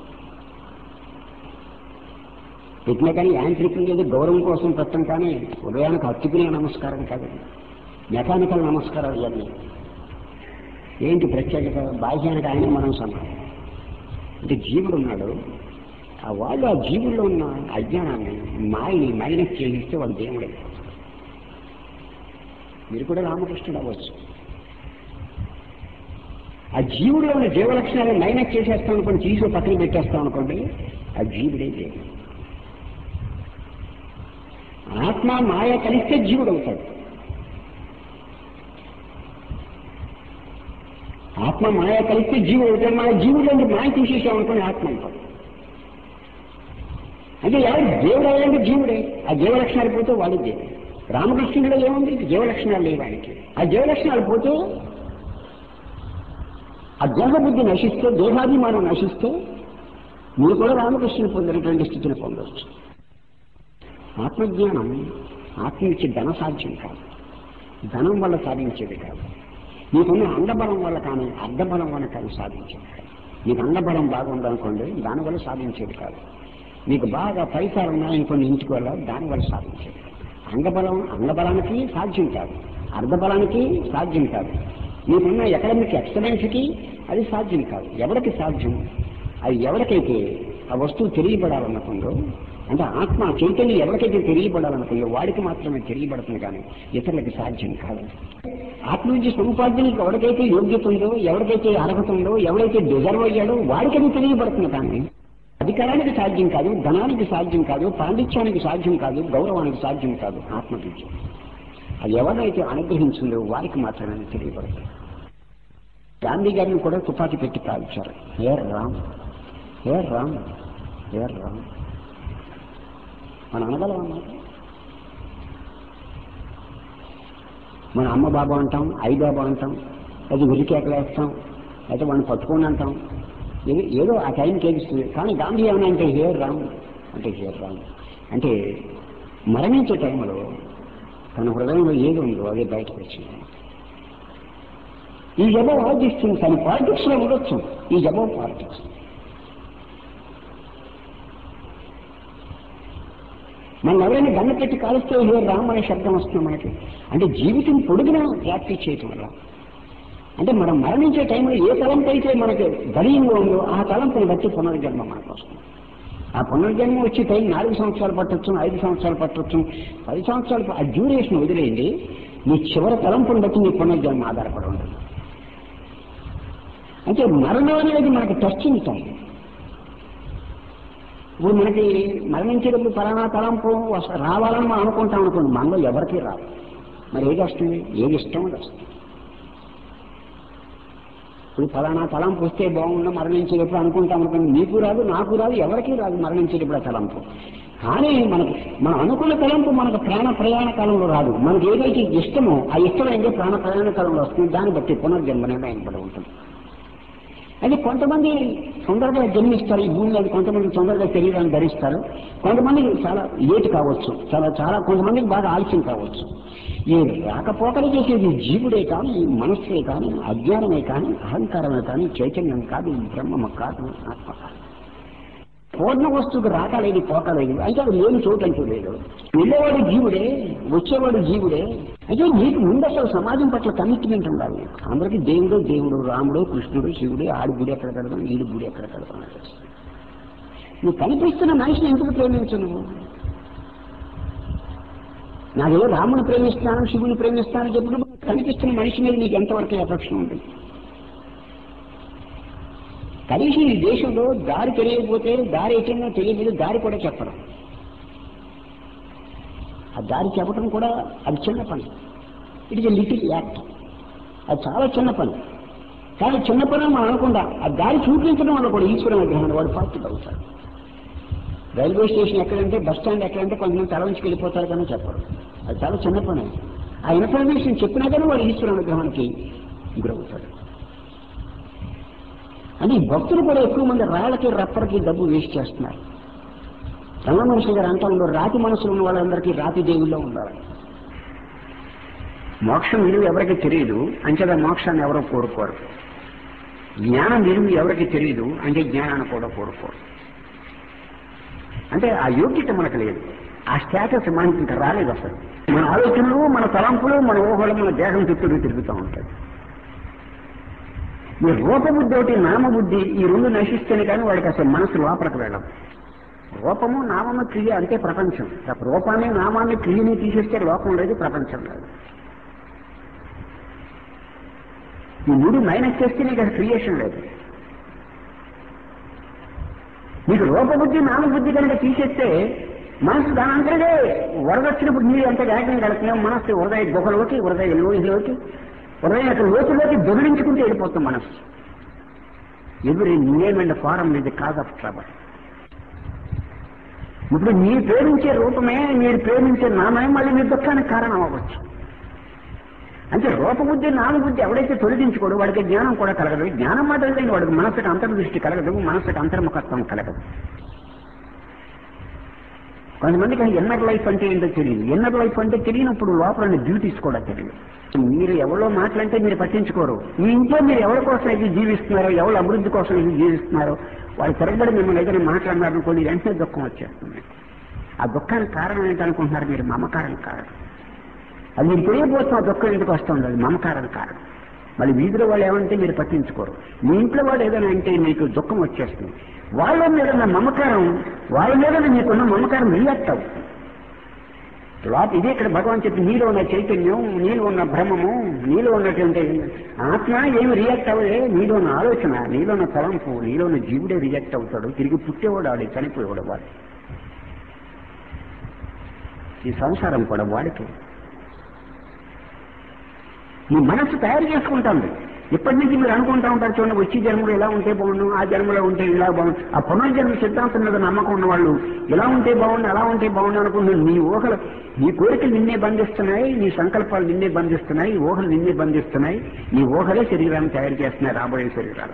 పెట్టినా కానీ యాంత్రికంగా ఏదో గౌరవం కోసం పెట్టం కానీ ఉదయానికి హత్తుకునే నమస్కారం కాదు మెకానికల్ నమస్కారాలు ఇవన్నీ ఏంటి ప్రత్యేకత బాహ్యానికి ఆయన మనం సమానం అంటే జీవుడు ఉన్నాడు ఆ వాళ్ళు ఆ జీవుల్లో ఉన్న అజ్ఞానాన్ని మాయని మైనస్ చేయిస్తే వాడు దేవుడే మీరు కూడా రామకృష్ణుడు అవ్వచ్చు ఆ జీవుడిలో ఉన్న జీవలక్షణాలను మైనస్ చేసేస్తాం అనుకోండి తీసి పక్కన పెట్టేస్తాం అనుకోండి ఆ జీవుడే దేవుడు ఆత్మ మాయ కలిస్తే జీవుడు అవుతాడు ఆత్మ మాయ కలిస్తే జీవుడు అవుతాడు మన జీవుడు మాయ తీసేసాం అనుకుని ఆత్మ అవుతాడు అంటే ఎవరు దేవుడు అయ్యంటే జీవుడే ఆ జీవలక్షణాలు పోతే వాడు దేవుడు రామకృష్ణుడిలో ఏముంది జీవలక్షణాలు లేవు ఆయనకి ఆ జీవలక్షణాలు పోతే ఆ దేహబుద్ధి నశిస్తే దేహాభిమానం నశిస్తే మీరు కూడా రామకృష్ణుని పొందినటువంటి స్థితిని పొందవచ్చు ఆత్మజ్ఞానం ఆత్మ ఇచ్చే ధన సాధ్యం కాదు ధనం వల్ల సాధించేది కాదు నీకున్న అండబలం వల్ల కానీ అర్ధబలం వల్ల కానీ సాధించేది కాదు నీకు అండబలం బాగుందనుకోండి దానివల్ల సాధించేది కాదు నీకు బాగా పైసలు ఉన్నాయనుకోండి ఇంటికి వల్ల దానివల్ల సాధించేది కాదు అంగబలం అంగబలానికి సాధ్యం కాదు అర్ధబలానికి సాధ్యం కాదు నీకున్న ఎకడమిక్ ఎక్సలెన్స్కి అది సాధ్యం కాదు ఎవరికి సాధ్యం అది ఎవరికైతే ఆ వస్తువు తెలియబడాలనుకుందో అంటే ఆత్మ చైతన్యం ఎవరికైతే తెలియబడాలనుకుందో వాడికి మాత్రమే తెలియబడుతుంది కానీ ఇతరులకి సాధ్యం కాదు ఆత్మ నుంచి సముపార్జనకి ఎవరికైతే యోగ్యత ఉందో ఎవరికైతే అర్హత ఉందో ఎవరైతే డిజర్వ్ అయ్యాడో వాడికి అది తెలియబడుతుంది కానీ అధికారానికి సాధ్యం కాదు ధనానికి సాధ్యం కాదు పాండిత్యానికి సాధ్యం కాదు గౌరవానికి సాధ్యం కాదు ఆత్మవిద్య అది ఎవరైతే అనుగ్రహించిందో వారికి మాత్రమే అది తెలియబడుతుంది గాంధీ గారిని కూడా తుపాకీ పెట్టి కాల్చారు ఏ రామ్ ఏ రామ్ ఏ రామ్ మన అనగలం అన్నమాట మన అమ్మ బాబా అంటాం ఐ బాబా అంటాం అది ఉరికేకలేస్తాం అయితే వాడిని పట్టుకొని అంటాం ఏదో ఏదో ఆ టైంకి ఏడుస్తుంది కానీ గాంధీ ఏమైనా అంటే హేర్ రామ్ అంటే హేర్ రామ్ అంటే మరణించే టైంలో తన హృదయంలో ఏది ఉందో అదే బయటకు వచ్చింది ఈ జబో ఆల్ దీస్ థింగ్స్ అని పాలిటిక్స్ లో ఉండొచ్చు ఈ జబో పాలిటిక్స్ మనం ఎవరైనా గన్న పెట్టి కాలుస్తే హే రామ్ అనే శబ్దం వస్తుంది మనకి అంటే జీవితం పొడుగున ప్రాక్టీస్ చేయటం వల్ల అంటే మనం మరణించే టైంలో ఏ తలంపు అయితే మనకి గడియంగా ఉందో ఆ తలంపుని బట్టి పునర్జన్మ మనకు వస్తుంది ఆ పునర్జన్మ వచ్చే టైం నాలుగు సంవత్సరాలు పట్టొచ్చు ఐదు సంవత్సరాలు పట్టొచ్చు పది సంవత్సరాలు ఆ డ్యూరేషన్ వదిలేయండి నీ చివరి తలంపుని బట్టి నీ పునర్జన్మ ఆధారపడి ఉంటుంది అంటే మరణం అనేది మనకి టెస్టింగ్ టైం ఇప్పుడు మనకి మరణించేటప్పుడు పలానా తలంపు వస్త- రావాలని మనం అనుకుంటాం అనుకోండి మనలో ఎవరికీ రాదు మరి ఏది వస్తుంది ఏది ఇష్టం అది వస్తుంది ఇప్పుడు ఫలానా తలంపు వస్తే బాగుండు మరణించేటప్పుడు అనుకుంటాం అనుకోండి నీకు రాదు నాకు రాదు ఎవరికీ రాదు మరణించేటప్పుడు ఆ తలంపు కానీ మనకు మనం అనుకున్న తలంపు మనకు ప్రాణ ప్రయాణ కాలంలో రాదు మనకి ఏదైతే ఇష్టమో ఆ ఇష్టం ఏంటో ప్రాణ ప్రయాణ కాలంలో వస్తుంది దాన్ని బట్టి పునర్జన్మ నిర్ణయింపడి ఉంటుంది అది కొంతమంది తొందరగా జన్మిస్తారు ఈ భూమిలో అది కొంతమంది తొందరగా శరీరాన్ని ధరిస్తారు కొంతమంది చాలా లేట్ కావచ్చు చాలా చాలా కొంతమందికి బాగా ఆలస్యం కావచ్చు ఈ రాకపోకలు చేసేది జీవుడే కానీ మనస్సే కానీ అజ్ఞానమే కానీ అహంకారమే కానీ చైతన్యం కాదు బ్రహ్మము కాదు ఆత్మ కాదు పూర్ణ వస్తువుకు రాకలేదు పోకలేదు అయితే అది లేని చోటు అంటూ లేదు వెళ్ళేవాడు జీవుడే వచ్చేవాడు జీవుడే అయితే నీకు ముందు అసలు సమాజం పట్ల కమిట్మెంట్ ఉండాలి అందరికీ దేవుడు దేవుడు రాముడు కృష్ణుడు శివుడు ఆడి గుడి ఎక్కడ కడతాం ఈడి గుడి ఎక్కడ కడతాం నువ్వు కనిపిస్తున్న మనిషిని ఎందుకు ప్రేమించు నువ్వు నాకేదో రాముని ప్రేమిస్తాను శివుని ప్రేమిస్తాను చెప్పినప్పుడు కనిపిస్తున్న మనిషి మీద నీకు ఎంతవరకు అపేక్షణ ఉంటుంది కనీసం ఈ దేశంలో దారి తెలియకపోతే దారి ఎటైనా తెలియదు దారి కూడా చెప్పడం ఆ దారి చెప్పడం కూడా అది చిన్న పని ఇట్ ఇస్ లిటిల్ యాక్ట్ అది చాలా చిన్న పని కానీ చిన్న పని మనం అనకుండా ఆ దారి చూపించడం వల్ల కూడా ఈశ్వర విగ్రహాన్ని వాడు పార్టీ అవుతాడు రైల్వే స్టేషన్ ఎక్కడంటే బస్ స్టాండ్ ఎక్కడంటే కొంతమంది తల నుంచి వెళ్ళిపోతారు కానీ చెప్పరు అది చాలా చిన్న పని ఆ ఇన్ఫర్మేషన్ చెప్పినా కానీ వాడు ఈశ్వర విగ్రహానికి గురవుతాడు అని భక్తులు కూడా ఎక్కువ మంది రాళ్ళకి రప్పలకి డబ్బు వేస్ట్ చేస్తున్నారు రంగ మనిషి గారు అంటా ఉన్నారు రాతి మనసులు ఉన్న వాళ్ళందరికీ రాతి దేవుల్లో ఉండాలి మోక్షం విలువ ఎవరికి తెలియదు అంచేత మోక్షాన్ని ఎవరో కోరుకోరు జ్ఞానం విలువ ఎవరికి తెలియదు అంటే జ్ఞానాన్ని కూడా కోరుకోరు అంటే ఆ యోగ్యత మనకు లేదు ఆ స్టేటస్ మనకి ఇంకా రాలేదు అసలు మన ఆలోచనలు మన తలంపులు మన ఊహలు మన దేహం చుట్టూ తిరుగుతూ ఉంటాయి ఈ రూపబుద్ధి ఒకటి నామబుద్ధి ఈ రెండు నశిస్తేనే కానీ వాడికి అసలు మనసు లోపలికి వెళ్ళదు రూపము నామము క్రియ అంటే ప్రపంచం రూపాన్ని నామాన్ని క్రియని తీసేస్తే లోకం లేదు ప్రపంచం లేదు ఈ మూడు మైనస్ చేస్తే నీకు అసలు క్రియేషన్ లేదు నీకు రూపబుద్ధి నామబుద్ధి కనుక తీసేస్తే మనసు దాని అంతటే వరద వచ్చినప్పుడు నీరు ఎంత వేగంగా వెళుతున్నాం మనసు హృదయ గుహలోకి హృదయ లోయలోకి హృదయం యొక్క లోతులోకి దొరిలించుకుంటూ వెళ్ళిపోతాం మనసు ఎవ్రీ నేమ్ అండ్ ఫారం ఇది కాజ్ ఆఫ్ ట్రబల్ ఇప్పుడు మీరు ప్రేమించే రూపమే మీరు ప్రేమించే నామే మళ్ళీ మీ దుఃఖానికి కారణం అవ్వచ్చు అంటే రూపబుద్ధి నామబుద్ధి ఎవడైతే తొలగించుకోడు వాడికి జ్ఞానం కూడా కలగదు జ్ఞానం మాట లేదు వాడికి మనసుకు అంతర్దృష్టి కలగదు మనసుకు అంతర్ముఖత్వం కలగదు కొంతమందికి ఎన్నర్ లైఫ్ అంటే ఏంటో తెలియదు ఎన్నర్ లైఫ్ అంటే తెలియనప్పుడు లోపల డ్యూటీస్ కూడా తెలియదు మీరు ఎవరో మాటలంటే మీరు పట్టించుకోరు మీ ఇంట్లో మీరు ఎవరి కోసం అయితే జీవిస్తున్నారో ఎవరు అభివృద్ధి కోసం అయితే జీవిస్తున్నారో వాళ్ళు తిరగబడి మిమ్మల్ని ఏదైనా మాట్లాడినారనుకోండి వెంటనే దుఃఖం వచ్చేస్తుంది ఆ దుఃఖానికి కారణం ఏంటనుకుంటున్నారు మీరు మమకారం కారణం అది మీరు తెలియబోతున్న ఆ దుఃఖం ఎందుకు వస్తుంది అది మమకారం కారణం మళ్ళీ వీధిలో వాళ్ళు ఏమంటే మీరు పట్టించుకోరు మీ ఇంట్లో వాళ్ళు ఏదైనా అంటే మీకు దుఃఖం వచ్చేస్తుంది వాళ్ళ మీద ఉన్న మమకారం వాళ్ళ మీద మీకున్న మమకారం రియాక్ట్ అవుతుంది లోప ఇదే ఇక్కడ భగవాన్ చెప్పి నీలో ఉన్న చైతన్యం నీలో ఉన్న భ్రమము నీలో ఉన్నటువంటి ఆత్మ ఏమి రియాక్ట్ అవ్వదే నీలో ఉన్న ఆలోచన నీలో ఉన్న తలంపు నీలో ఉన్న జీవుడే రియాక్ట్ అవుతాడు తిరిగి పుట్టేవాడు ఆడే చనిపోయేవాడు వాడు ఈ సంసారం కూడా వాడికి నీ మనస్సు తయారు చేసుకుంటుంది ఇప్పటి నుంచి మీరు అనుకుంటా ఉంటారు చూడండి వచ్చే జన్మలో ఇలా ఉంటే బాగుండు ఆ జన్మలో ఉంటే ఇలా బాగుండు ఆ పునర్జన్మ సిద్ధాంతం మీద నమ్మకం ఉన్న వాళ్ళు ఇలా ఉంటే బాగుండు అలా ఉంటే బాగుండు అనుకుంటున్నారు నీ ఊహలు నీ కోరికలు నిన్నే బంధిస్తున్నాయి నీ సంకల్పాలు నిన్నే బంధిస్తున్నాయి ఊహలు నిన్నే బంధిస్తున్నాయి నీ ఊహలే శరీరాన్ని తయారు చేస్తున్నాయి రాబోయే శరీరాలు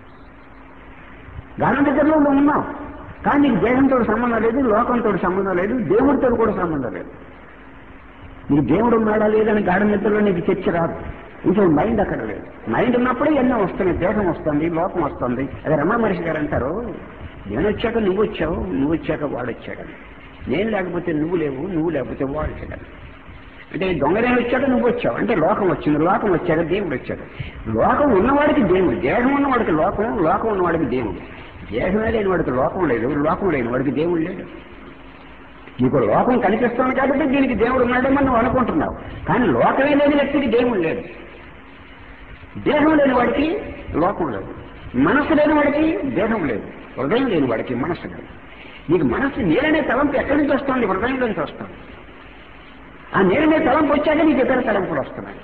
గానం దగ్గరలో నువ్వు ఉన్నావు కానీ నీకు దేహంతో సంబంధం లేదు లోకంతో సంబంధం లేదు దేవుడితో కూడా సంబంధం లేదు నీకు దేవుడు ఉన్నాడా లేదని గాఢ నిద్రలో నీకు చర్చ రాదు ఇంకా మైండ్ అక్కడ లేదు మైండ్ ఉన్నప్పుడే ఎన్నో వస్తున్నాయి దేహం వస్తుంది లోకం వస్తుంది అదే రమణ మహర్షి గారు అంటారు నేను వచ్చాక నువ్వు వచ్చావు నువ్వు వచ్చాక వాడు వచ్చాడని నేను లేకపోతే నువ్వు లేవు నువ్వు లేకపోతే వాడు వచ్చాడని అంటే దొంగదేహం వచ్చాక నువ్వు వచ్చావు అంటే లోకం వచ్చింది లోకం వచ్చాక దేవుడు వచ్చాడు లోకం ఉన్నవాడికి దేవుడు దేహం ఉన్నవాడికి లోకం లోకం ఉన్నవాడికి దేవుడు దేహమే లేని వాడికి లోకం లేదు లోకం లేని వాడికి దేవుడు లేడు నీకు లోకం కనిపిస్తుంది కాబట్టి దీనికి దేవుడు ఉన్నాడేమని నువ్వు అనుకుంటున్నావు కానీ లోకమే లేని వ్యక్తికి దేవుడు లేడు దేహం లేని వాడికి లోకం లేదు మనస్సు లేని వాడికి దేహం లేదు హృదయం లేని వాడికి మనస్సు లేదు నీకు మనస్సు నేరనే తలంపు ఎక్కడి నుంచి వస్తుంది హృదయం నుంచి వస్తుంది ఆ నేరనే తలంపు వచ్చాక నీకు ఇతర తలంపులు వస్తున్నాయి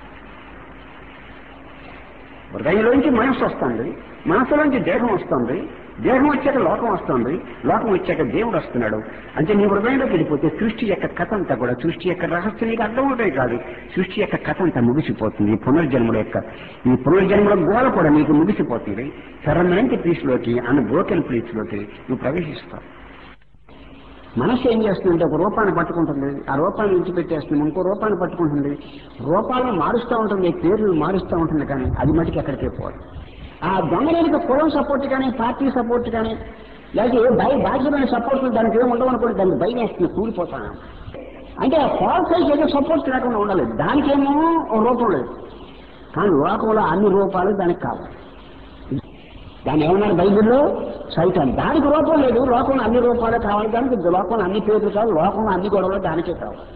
హృదయంలోంచి మనస్సు వస్తుంది మనస్సులోంచి దేహం వస్తుంది దేహం వచ్చాక లోకం వస్తుంది లోకం వచ్చాక దేవుడు వస్తున్నాడు అంటే నీ హృదయంలోకి వెళ్ళిపోతే సృష్టి యొక్క కథ అంతా కూడా సృష్టి యొక్క రహస్యం నీకు అర్థమవుతాయి కాదు సృష్టి యొక్క కథ అంతా ముగిసిపోతుంది ఈ పునర్జన్మల యొక్క ఈ పునర్జన్మల గోల కూడా నీకు ముగిసిపోతుంది పర్మనెంట్ పీస్ లోకి అన్న బ్రోకెన్ పీస్ లోకి నువ్వు ప్రవేశిస్తావు మనసు ఏం చేస్తుందంటే ఒక రూపాన్ని పట్టుకుంటుంది ఆ రూపాన్ని విడిచిపెట్టేస్తుంది ఇంకో రూపాన్ని పట్టుకుంటుంది రూపాలను మారుస్తూ ఉంటుంది పేర్లు మారుస్తూ ఉంటుంది కానీ అది మటుకు ఎక్కడికే పోదు ఆ దొంగలేనికి కులం సపోర్ట్ కానీ పార్టీ సపోర్ట్ కానీ లేకపోతే భయ బాధ్యమైన సపోర్ట్ దానికి ఏమి ఉండవనుకోండి దానికి భయం వేస్తుంది కూలిపోతాను అంటే ఆ ఫాల్స్ సైజ్ ఏదో సపోర్ట్ లేకుండా ఉండాలి దానికేమో ఓ రూపం లేదు కానీ లోకంలో అన్ని రూపాలు దానికి కావాలి దాన్ని ఏమన్నారు బైబిల్లో సైతం దానికి రూపం లేదు లోకంలో అన్ని రూపాలే కావాలి దానికి లోకంలో అన్ని పేర్లు కావాలి లోకంలో అన్ని గొడవలు దానికే కావాలి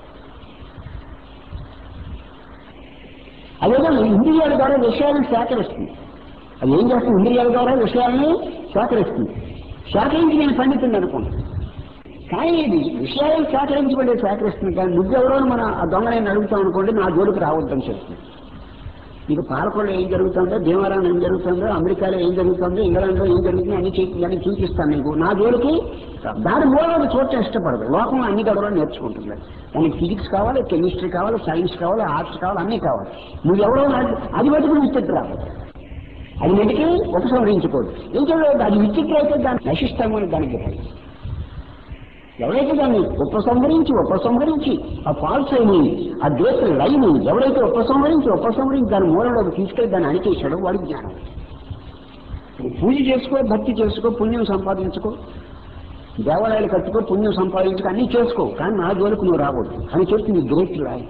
అదేదో ఇంద్రియాల ద్వారా విషయాలను సేకరిస్తుంది అది ఏం చేస్తుంది ఇంద్రియాల ద్వారా విషయాలను సేకరిస్తుంది సేకరించి నేను పండితుంది అనుకోండి కానీ ఇది విషయాలను సేకరించబడే సేకరిస్తుంది కానీ నువ్వెవరో అని మన ఆ దొంగని అడుగుతాం అనుకోండి నా జోలికి రావద్దని చెప్తుంది నీకు పాలకొండలో ఏం జరుగుతుందో భీమవరం ఏం జరుగుతుందో అమెరికాలో ఏం జరుగుతుందో ఇంగ్లాండ్లో ఏం జరుగుతుందో అన్ని చూ- అన్ని చూపిస్తాను నీకు నా జోలికి దాని మూలంగా చూడటం ఇష్టపడదు లోకంలో అన్ని గడవలు నేర్చుకుంటుంది దానికి ఫిజిక్స్ కావాలి కెమిస్ట్రీ కావాలి సైన్స్ కావాలి ఆర్ట్స్ కావాలి అన్నీ కావాలి నువ్వు ఎవరో నాకు- అది బతుకు విచిత్ర అది మటుకి ఉపసంహరించుకోదు ఇంకా అది విచిత్ర అయితే దాన్ని నశిస్తామని దానికి భయం ఎవరైతే దాన్ని ఉపసంహరించి ఉపసంహరించి ఆ ఫాల్స్ అయిన ఆ దేశ లైన్ ఎవరైతే ఉపసంహరించి ఉపసంహరించి దాని మూలంలోకి తీసుకెళ్లి దాన్ని అణిచేశాడో వాడికి జ్ఞానం నువ్వు పూజ చేసుకో భక్తి చేసుకో పుణ్యం సంపాదించుకో దేవాలయాలు కట్టుకో పుణ్యం సంపాదించుకో అన్ని చేసుకో కానీ నా జోలికి నువ్వు రాకూడదు అని చెప్పి నీ గ్రేట్ రాయి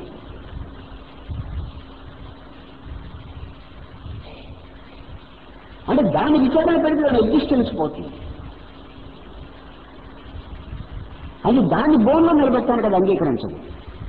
అంటే దాని విచారణ పెడితే దాని ఎగ్జిస్టెన్స్ పోతుంది అది దాన్ని బోన్లో నిలబెట్టాను కదా అంగీకరించదు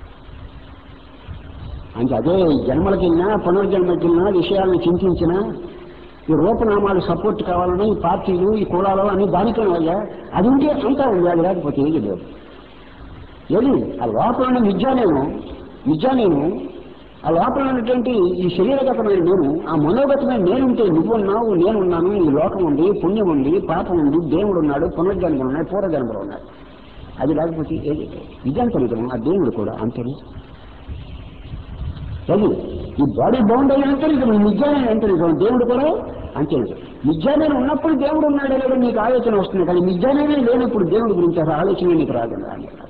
అంటే అదే జన్మలకిన్నా పునర్జన్మకిన్నా విషయాలను చింతించినా ఈ రూపనామాలు సపోర్ట్ కావాలని ఈ పార్టీలు ఈ కులాలు అన్ని దానికే అయ్యా అది ఉంటే అంతా ఉంది అది లేకపోతే ఏది లేదు ఏది ఆ లోపల ఉన్న విద్యానేమో విద్యానేమో ఆ లోపల ఉన్నటువంటి ఈ శరీరగతమైన నేను ఆ మనోగతమైన నేనుంటే నువ్వున్నావు నేనున్నాను ఈ లోకం ఉంది పుణ్యం ఉంది పాపం ఉంది దేవుడు ఉన్నాడు పునర్జన్మలు ఉన్నాయి పూర్వజన్మలు ఉన్నాయి అది లేకపోతే ఏది ఇదంత నిజం ఆ దేవుడు కూడా అంతే నిజం. అది ఈ బాడీ బౌండ్ అయిన అంతే నిజం ఈ నిజాన్ని అంతే నిజం దేవుడు కూడా అంతే నిజం నిజాన్ని ఉన్నప్పుడు దేవుడు ఉన్నాడే లేదో నీకు ఆలోచన వస్తుంది కానీ నిజానే లేనప్పుడు దేవుడి గురించి అసలు ఆలోచన నీకు రాదు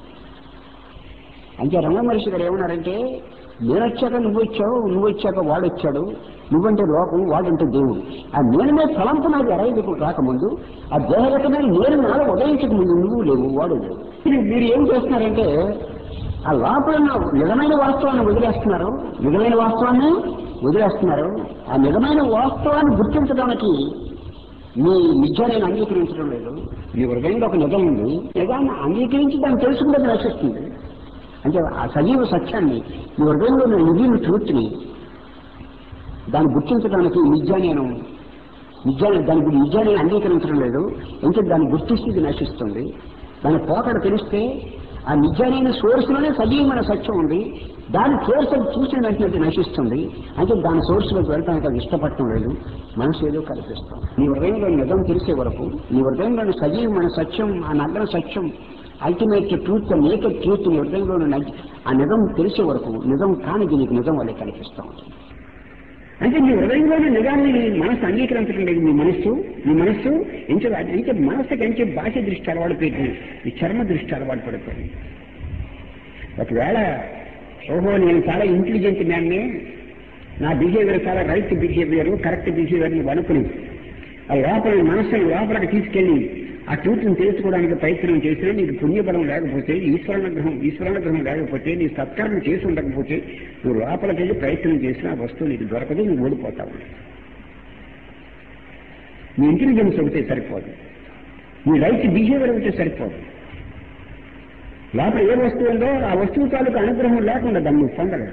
అంటే రమణ మహర్షి గారు ఏమన్నారంటే నేను వచ్చాక నువ్వు వచ్చావు నువ్వు వచ్చాక వాడు వచ్చాడు నువ్వంటే లోకం వాడంటే దేవుడు ఆ నేను మీద తలంపు నాకు ఎరైదు రాకముందు ఆ దేహగతమైన నేను నాలో ఉదయించక ముందు నువ్వు లేవు వాడు లేవు మీరు- మీరు ఏం చేస్తున్నారంటే ఆ లోపల ఉన్న నిజమైన వాస్తవాన్ని వదిలేస్తున్నారు నిజమైన వాస్తవాన్ని వదిలేస్తున్నారు ఆ నిజమైన వాస్తవాన్ని గుర్తించడానికి మీ నిజాన్ని అంగీకరించడం లేదు మీ హృదయంలో ఒక నిజం ఉంది నిజాన్ని అంగీకరించి దాన్ని తెలుసుకుంటే నశిస్తుంది అంటే ఆ సజీవ సత్యాన్ని మీ హృదయంలో ఉన్న నిజీవ ట్రూత్ని దాన్ని గుర్తించడానికి నిజా నేను నిజాన్ని దాని గురించి నిజాన్ని అంగీకరించడం లేదు ఇంకా దాన్ని గుర్తిస్తే ఇది నశిస్తుంది దాని పోకడ తెలిస్తే ఆ నిజమైన సోర్స్ లోనే సజీవమైన సత్యం ఉంది దాని సోర్స్ అది చూసిన వెంటనే అది నశిస్తుంది అంటే దాని సోర్స్ లోకి వెళ్ళడానికి అది ఇష్టపడటం లేదు మనసు ఏదో కల్పిస్తాం నీ హృదయంలో నిజం తెలిసే వరకు నీ హృదయంలోని సజీవమైన సత్యం ఆ నగ్న సత్యం అల్టిమేట్ ట్రూత్ నేకెడ్ ట్రూత్ నీ హృదయంలో ఆ నిజం తెలిసే వరకు నిజం కానిది నీకు నిజం వల్లే కనిపిస్తూ ఉంటుంది అంటే మీ హృదయంలోని నిజాన్ని మనసు అంగీకరించడం లేదు మీ మనస్సు మీ మనస్సు ఎంచే అంటే మనస్సుకి ఎంచే భాష దృష్టి అలవాటు పెట్టింది ఈ చర్మ దృష్టి అలవాటు పడిపోయింది ఒకవేళ ఓహో నేను చాలా ఇంటెలిజెంట్ మ్యాన్ని నా బిహేవియర్ చాలా రైట్ బిహేవియర్ కరెక్ట్ బిహేవియర్ నువ్వు అనుకుని ఆ లోపల మనస్సును లోపలికి తీసుకెళ్లి ఆ ట్రూత్ని తెలుసుకోవడానికి ప్రయత్నం చేసినా నీకు పుణ్యబలం లేకపోతే ఈశ్వరానుగ్రహం ఈశ్వరానుగ్రహం లేకపోతే నీ సత్కర్మ చేసి ఉండకపోతే నువ్వు లోపలికి వెళ్ళి ప్రయత్నం చేసినా ఆ వస్తువు నీకు దొరకదు నువ్వు ఓడిపోతావు నీ ఇంటెలిజెన్స్ ఒకటే సరిపోదు నీ రైట్ బిహేవియర్ ఒకటే సరిపోదు లోపల ఏ వస్తువు ఉందో ఆ వస్తువు తాలూకు అనుగ్రహం లేకుండా దాన్ని నువ్వు పొందలేవు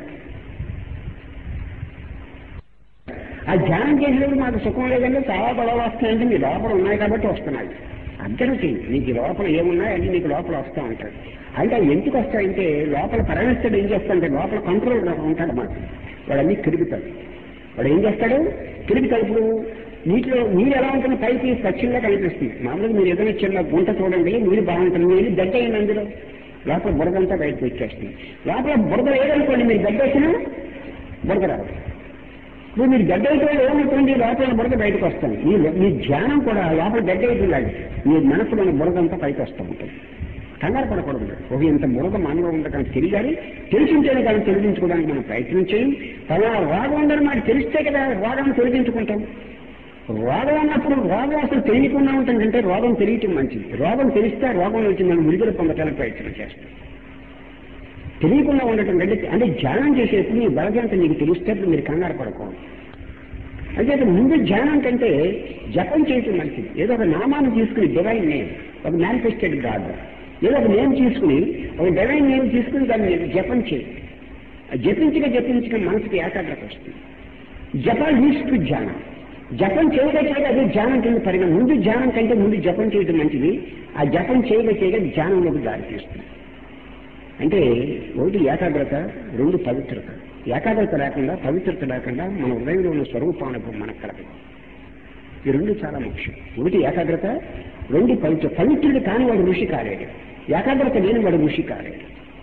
ఆ ధ్యానం చేసినప్పుడు మాకు సుఖం లేదంటే చాలా గొడవ వస్తాయంటే మీ లోపల ఉన్నాయి కాబట్టి వస్తున్నాయి అబ్జర్వ్ చేయి నీకు లోపల ఏమున్నాయి అన్ని నీకు లోపల వస్తూ ఉంటాయి అంటే అవి ఎందుకు వస్తాయంటే లోపల పరమేశ్వరుడు ఏం చేస్తాడంటే లోపల కంట్రోల్ ఉంటాడు మాట వాడు అన్ని తిరుగుతాడు వాడు ఏం చేస్తాడు తిరుగుతాడు ఇప్పుడు నీటిలో నీరు ఎలా ఉంటుంది పైకి స్వచ్ఛంగా కనిపిస్తుంది మామూలుగా మీరు ఏదైనా చిన్న గుంట చూడండి నీరు బాగుంటుంది నీరు గడ్డ అయింది అందులో లోపల బురదంతా బయటకు వచ్చేస్తుంది లోపల బురద లేదనుకోండి మీరు గడ్డ వేసినా బురద రాదు ఇప్పుడు మీరు గడ్డ అయితే ఏమవుతుంది లోపల బురద బయటకు వస్తుంది మీ మీ ధ్యానం కూడా లోపల గడ్డ అవుతుందండి మీ మనసులోని బురదంతా పైకి వస్తూ ఉంటుంది కంగారు పడకూడదు ఒక ఇంత బురద మనలో ఉండకని తెలియాలి తెలిసింటేనే కానీ తొలగించుకోవడానికి మనం ప్రయత్నం చేయం తన రోగం ఉందని మనకు తెలిస్తే కదా రోగాన్ని తొలగించుకుంటాం రోగం అన్నప్పుడు రోగం అసలు తెలియకుండా ఉంటుందంటే రోగం తెలియటం మంచిది రోగం తెలిస్తే రోగం నుంచి మనం విడుదల పొందడానికి ప్రయత్నం చేస్తాం తెలియకుండా ఉండటం కంటే అంటే ధ్యానం చేసేప్పుడు నీ బలగంత నీకు తెలిస్తే మీరు కంగారు పడకూడదు అయితే ముందు ధ్యానం కంటే జపం చేయటం మంచిది ఏదో ఒక నామాన్ని తీసుకుని డివైన్ నేమ్ ఒక మేనిఫెస్టెడ్ గాడ్ ఏదో ఒక నేమ్ తీసుకుని ఒక డివైన్ నేమ్ తీసుకుని దాన్ని నేను జపం చేయి జపించక జపించక మనసుకి ఏకాగ్రత వస్తుంది జప లీడ్స్ టు ధ్యానం జపం చేయగా చేయగా అదే ధ్యానం కింద పరిగణ ముందు ధ్యానం కంటే ముందు జపం చేయడం మంచిది ఆ జపం చేయగా చేయగా ధ్యానంలోకి దారి తీస్తుంది అంటే ఒకటి ఏకాగ్రత రెండు పవిత్రత ఏకాగ్రత లేకుండా పవిత్రత లేకుండా మన హృదయంలో ఉన్న స్వరూపానుభవం మనకు కలగదు ఈ రెండు చాలా ముఖ్యం ఒకటి ఏకాగ్రత రెండు పవిత్ర పవిత్రుడు కాని వాడు ఋషి కాలేడు ఏకాగ్రత లేని వాడు ఋషి కాలేడు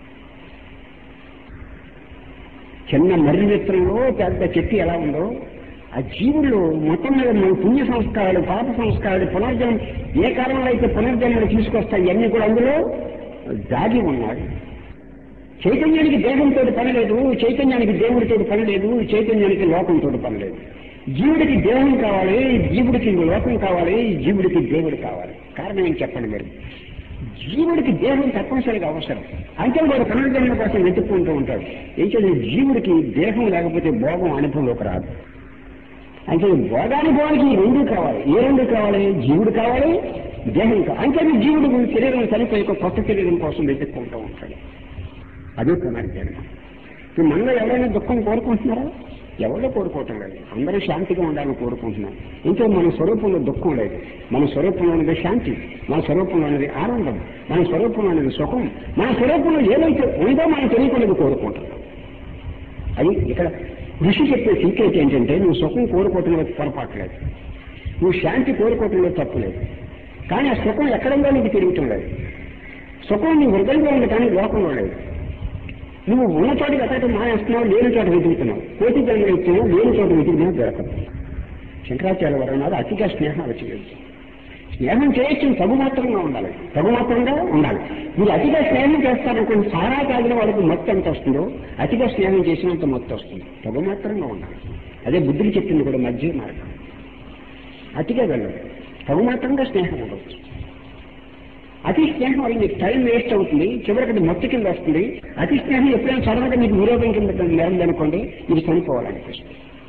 చిన్న మర్రి విత్తనంలో పెద్ద చెట్టు ఎలా ఉందో ఆ జీవుల్లో మొత్తం మీద మన పుణ్య సంస్కారాలు పాప సంస్కారాలు పునర్జన్మ ఏ కారణంలో అయితే పునర్జన్మలు తీసుకొస్తాయి ఇవన్నీ కూడా అందులో దాగి ఉన్నాడు చైతన్యానికి దేహంతో పని లేదు చైతన్యానికి దేవుడితో పని లేదు చైతన్యానికి లోకంతో పని లేదు జీవుడికి దేహం కావాలి జీవుడికి లోకం కావాలి జీవుడికి దేవుడు కావాలి కారణం ఏం చెప్పండి మీరు జీవుడికి దేహం తప్పనిసరిగా అవసరం అంటే వాడు పునర్జన్మ కోసం వెతుక్కుంటూ ఉంటాడు ఏం చేయాలి జీవుడికి దేహం లేకపోతే భోగం అనుభవంలోకి రాదు అంటే భోగానుభవానికి ఈ రెండు కావాలి ఏ రెండు కావాలి జీవుడు కావాలి దేహం కావాలి అంటే జీవుడు శరీరం చనిపోయి ఒక కొత్త శరీరం కోసం వెతుక్కుంటూ ఉంటాడు అదే పునర్జన్మ ఇప్పుడు మనలో ఎవరైనా దుఃఖం కోరుకుంటున్నారా ఎవరో కోరుకోవటం లేదు అందరూ శాంతిగా ఉండాలని కోరుకుంటున్నారు ఇంకా మన స్వరూపంలో దుఃఖం లేదు మన స్వరూపంలో ఉన్నది శాంతి మన స్వరూపంలో ఉన్నది ఆనందం మన స్వరూపంలో ఉన్నది సుఖం మన స్వరూపంలో ఏదైతే ఉందో మనం తెలియకుండా కోరుకుంటున్నాం అది ఇక్కడ ఋషి చెప్పే సీక్రెట్ ఏంటంటే నువ్వు సుఖం కోరుకోవటంలో పొరపాట్లేదు నువ్వు శాంతి కోరుకోవటంలో తప్పు లేదు కానీ ఆ సుఖం ఎక్కడంగా నీకు తిరుగుతుంది లేదు సుఖం నీ హృదయంలో ఉంది కానీ లోకంలో లేదు నువ్వు ఉన్న చోటికి ఎక్కడికి మానేస్తున్నావు లేని చోట వెతుకుతున్నావు కోటి జన్మలు ఇస్తున్నావు లేని చోట వెతికినా దొరకదు శంకరాచార్య వారు అన్నారు అతిగా స్నేహాలు చేయొచ్చు స్నేహం చేయొచ్చు తగు మాత్రంగా ఉండాలి తగు మాత్రంగా ఉండాలి మీరు అతిగా స్నేహం చేస్తారనుకోండి సారా తాగిన వాళ్ళకి మొత్తం ఎంత వస్తుందో అతిగా స్నేహం చేసినంత మొత్తం వస్తుంది తగు మాత్రంగా ఉండాలి అదే బుద్ధులు చెప్పింది కూడా మధ్య మార్గం అతిగా వెళ్ళదు తగు మాత్రంగా స్నేహం ఉండవచ్చు అతి స్నేహం వల్ల మీకు టైం వేస్ట్ అవుతుంది చివరికి అది మత్తు కింద వస్తుంది అతి స్నేహం ఎప్పుడైనా సడన్గా మీకు విరోధం కింద లేదనుకోండి ఇది చనిపోవాలనిపిస్తుంది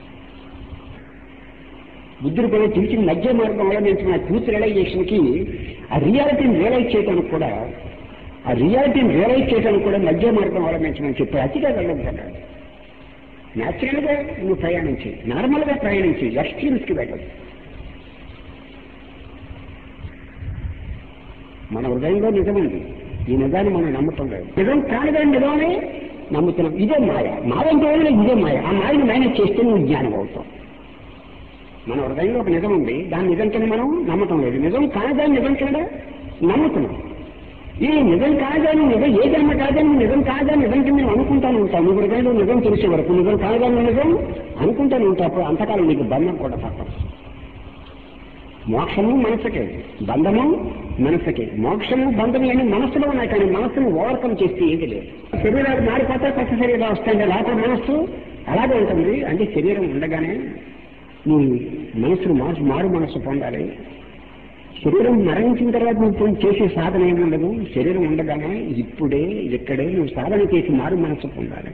బుద్ధుడు కూడా తెలిసిన మధ్య మార్గం అవలంబించిన ట్రూత్ రియలైజేషన్ కి ఆ రియాలిటీని రియలైజ్ చేయడానికి కూడా ఆ రియాలిటీని రియలైజ్ చేయడానికి కూడా మధ్య మార్గం అవలంబించమని చెప్పి అతిగా వెళ్ళదు న్యాచురల్ గా నువ్వు ప్రయాణం చేయి నార్మల్ గా ప్రయాణం చేయి ఎక్స్ట్రీమ్స్ కి వెళ్ళదు మన హృదయంలో నిజముంది ఈ నిజాన్ని మనం నమ్ముతాం లేదు నిజం కానిదని నిజమని నమ్ముతున్నాం ఇదే మాయ మాయ అంటే ఏమీ లేదు, ఇదే మాయ ఆ మాయని మేనేజ్ చేస్తే నువ్వు జ్ఞానం అవుతావు మన హృదయంలో ఒక నిజం ఉంది దాని నిజం కింద మనం నమ్మటం లేదు నిజం కాదని నిజం కింద నమ్ముతున్నాం ఈ నిజం కాదని నిజం ఏ జన్మ కాదని నిజం కాదని నిజం కింద నేను అనుకుంటాను ఉంటాను నువ్వు హృదయంలో నిజం తెలిసే వరకు నిజం కాదని నిజం అనుకుంటాను ఉంటావు అప్పుడు అంతకాలం నీకు బంధం కూడా తప్పదు మోక్షము మనసుకే బంధము మనసుకే మోక్షము బంధము అని మనసులో ఉన్నాయి కానీ మనసును ఓవర్కమ్ చేస్తే ఏది లేదు శరీరాలు మారిపోతే కొత్త శరీరాలు వస్తాయి లోపల మనస్సు అలాగే ఉంటుంది అంటే శరీరం ఉండగానే నీ మనసును మార్చి మారు మనస్సు పొందాలి శరీరం మరణించిన తర్వాత నువ్వు పొంది చేసే సాధన ఏమి ఉండదు శరీరం ఉండగానే ఇప్పుడే ఇక్కడే నువ్వు సాధన చేసి మారు మనస్సు పొందాలి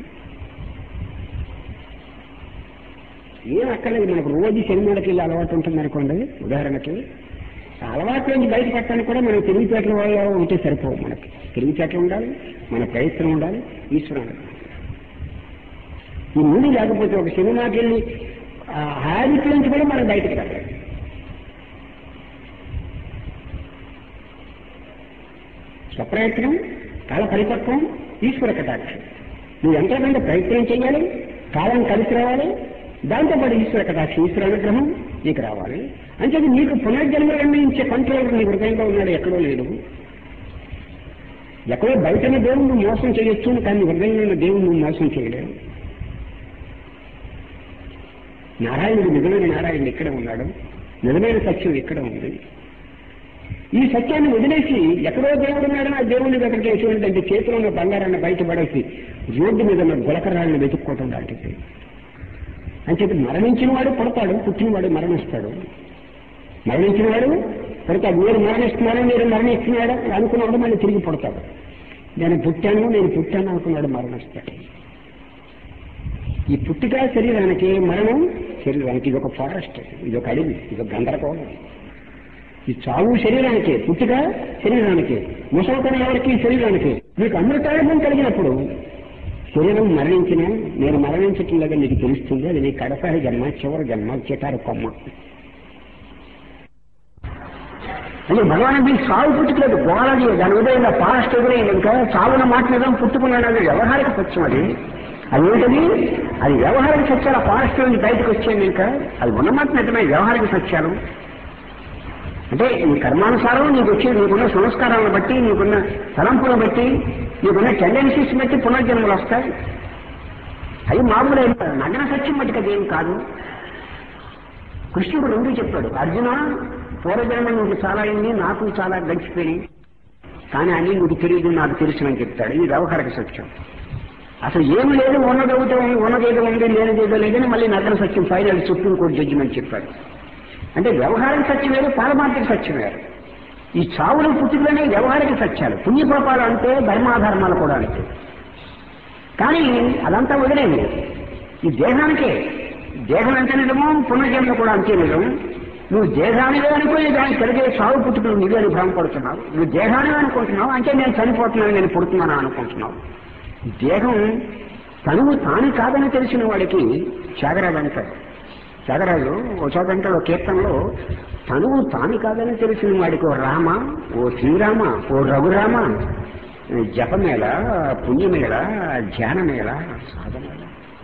ఏం అక్కర్లేదు మనకు రోజు సినిమాలకి వెళ్ళి అలవాటు ఉంటుంది అనుకోండి ఉదాహరణకి ఆ అలవాటు నుంచి బయటపడటానికి కూడా మనం తెలివితేటలు ఉంటే సరిపోవు మనకి తెలివితేటలు ఉండాలి మన ప్రయత్నం ఉండాలి ఈశ్వరుడు ఈ మూడు లేకపోతే ఒక సినిమాకి వెళ్ళి ఆ హ్యాబిట్ నుంచి కూడా మనం బయటకు రాలేదు స్వప్రయత్నం కాల పరిపక్వం ఈశ్వర కటాక్షం నువ్వు ఎంతకంటే ప్రయత్నం చేయాలి కాలం కలిసి రావాలి దాంతోపాటు ఈశ్వర కటాక్షం ఈశ్వర అనుగ్రహం నీకు రావాలి అంటే నీకు పునర్జన్మ నిర్ణయించే కంట్రోల్ నీ హృదయంలో ఉన్నాడు ఎక్కడో లేడు ఎక్కడో బయటనే దేవుడు మోసం చేయొచ్చు కానీ హృదయంలో ఉన్న దేవుడు నువ్వు మోసం చేయలేవు నారాయణుడు నిజమైన నారాయణుడు ఇక్కడ ఉన్నాడు నిజమైన సత్యం ఇక్కడ ఉంది ఈ సత్యాన్ని వదిలేసి ఎక్కడో దేవుడు ఉన్నాడని ఆ దేవుడిని దగ్గరికి వేసేటువంటి చేతిలో ఉన్న బంగారాన్ని బయటపడేసి రోడ్డు మీద ఉన్న గులకరాళ్ళని వెతుక్కోవటం లాంటిది అంచేది మరణించిన వాడు పుడతాడు పుట్టినవాడు మరణిస్తాడు మరణించిన వాడు పుడతాడు మీరు మరణిస్తున్నాడు మీరు మరణిస్తున్నాడు అనుకున్నవాడు మళ్ళీ తిరిగి పుడతాడు నేను పుట్టాను నేను పుట్టాను అనుకున్నాడు మరణిస్తాడు ఈ పుట్టిక శరీరానికి మరణం శరీరానికి ఇది ఒక ఫారెస్ట్ ఇది ఒక అడవి ఇది ఒక గందరగోళం ఈ చావు శరీరానికే పుట్టిక శరీరానికి ముసలితనం ఎవరికి శరీరానికి మీకు అమృతాయుధం కలిగినప్పుడు శరీరం మరణించినా నేను మరణించటం లేదని నీకు తెలుస్తుంది అది నీ కడసారి జన్మ చివరి జన్మ చిటారు కొమ్మ అంటే భగవాన్ మీకు సాగు పుట్టుకలేదు గోళది దాని ఉదయం ఫారెస్ట్ ఎదురైంది ఇంకా చావున మాట నిజం పుట్టుకున్నాడు అది వ్యవహారిక సత్యం అది అది ఏంటది అది వ్యవహారిక సత్యాలు ఆ ఫారెస్ట్ నుంచి బయటకు వచ్చేది ఇంకా అది ఉన్నమాట నిజమే వ్యవహారిక సత్యాలు అంటే నీ కర్మానుసారం నీకు వచ్చే నీకున్న సంస్కారాలను బట్టి నీకున్న తలంపులను బట్టి నీకున్న టెండెన్సీస్ బట్టి పునర్జన్మలు వస్తాయి అవి మామూలు నగ్న సత్యం బట్టి అదేం కాదు కృష్ణుడు రెండు చెప్పాడు అర్జున పూర్వజన్మ నీకు చాలా అయింది నాకు చాలా గడిచిపోయి కానీ అన్ని నీకు తెలియదు నాకు తెలుసునని చెప్తాడు ఇది వ్యవహారిక సత్యం అసలు ఏమి లేదు ఉన్నది ఒకటి ఉంది ఉన్నదేదో ఉంది లేనిదేదో లేదని మళ్ళీ నగ్న సత్యం ఫైనల్ సుప్రీంకోర్టు జడ్జిమెంట్ చెప్పాడు అంటే వ్యవహారిక సత్యం వేరు పారమార్థిక సత్యం వేరు ఈ చావులు పుట్టుకలనే వ్యవహారిక సత్యాలు పుణ్యపాపాలు అంటే ధర్మాధర్మాలు కూడా అంటే కానీ అదంతా వదిలేండి ఈ దేహానికే దేహం ఎంత నిజమో పునర్జన్మ కూడా అంతే నిజం నువ్వు దేహానివే అనుకుని దానికి కలిగే చావు పుట్టుకలు నువ్వే అని భ్రమపడుతున్నావు నువ్వు దేహానివే అనుకుంటున్నావు అంటే నేను చనిపోతున్నాను నేను పుడుతున్నాను అనుకుంటున్నావు దేహం తనువు తాను కాదని తెలిసిన వాడికి త్యాగరాజు అంటాడు త్యాగరాజు ఓ చోట అంటాడు ఓ కీర్తనలో తనువు తాను కాదని తెలిసిన వాడికి ఓ రామ ఓ శ్రీరామ ఓ రఘురామ జపమేళ పుణ్యమేళ ధ్యానమేళ సాధమేళ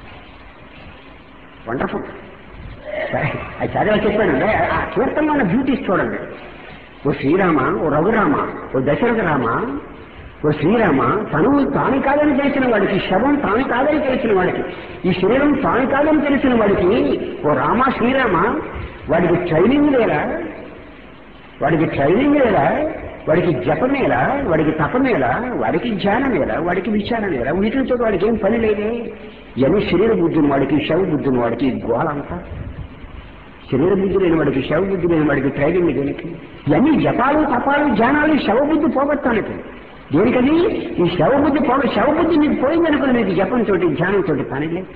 వండర్ఫుల్ సరే అది చదివా చెప్పానండి ఆ కీర్తనలో ఉన్న బ్యూటీస్ చూడండి ఓ శ్రీరామ ఓ రఘురామ ఓ దశరథ రామ ఓ శ్రీరామ తనువు తాను కాదని తెలిసిన వాడికి శవం తాను కాదని తెలిసిన వాడికి ఈ శరీరం తాను కాదని తెలిసిన వాడికి ఓ రామ శ్రీరామ వాడికి ట్రైనింగ్ లేదా వాడికి ట్రైనింగ్ లేదా వాడికి జపమేలా వాడికి తపమేలా వాడికి ధ్యానమేలా వాడికి విచారమేలా వీటితో వాడికి ఏం పని లేదే ఎన్ని శరీర బుద్ధిని వాడికి శవ బుద్ధిని వాడికి గోళంతా శరీర బుద్ధి లేని వాడికి శవ బుద్ధి లేని వాడికి ట్రైనింగ్ దేనికి ఇవన్నీ జపాలు తపాలు ధ్యానాలు శవ బుద్ధి పోగొట్టానికి దేనికది ఈ శవ బుద్ధి పోగ శవ బుద్ధి నీకు పోయిందనుకుని నీకు జపంతో ధ్యానంతో పని లేదు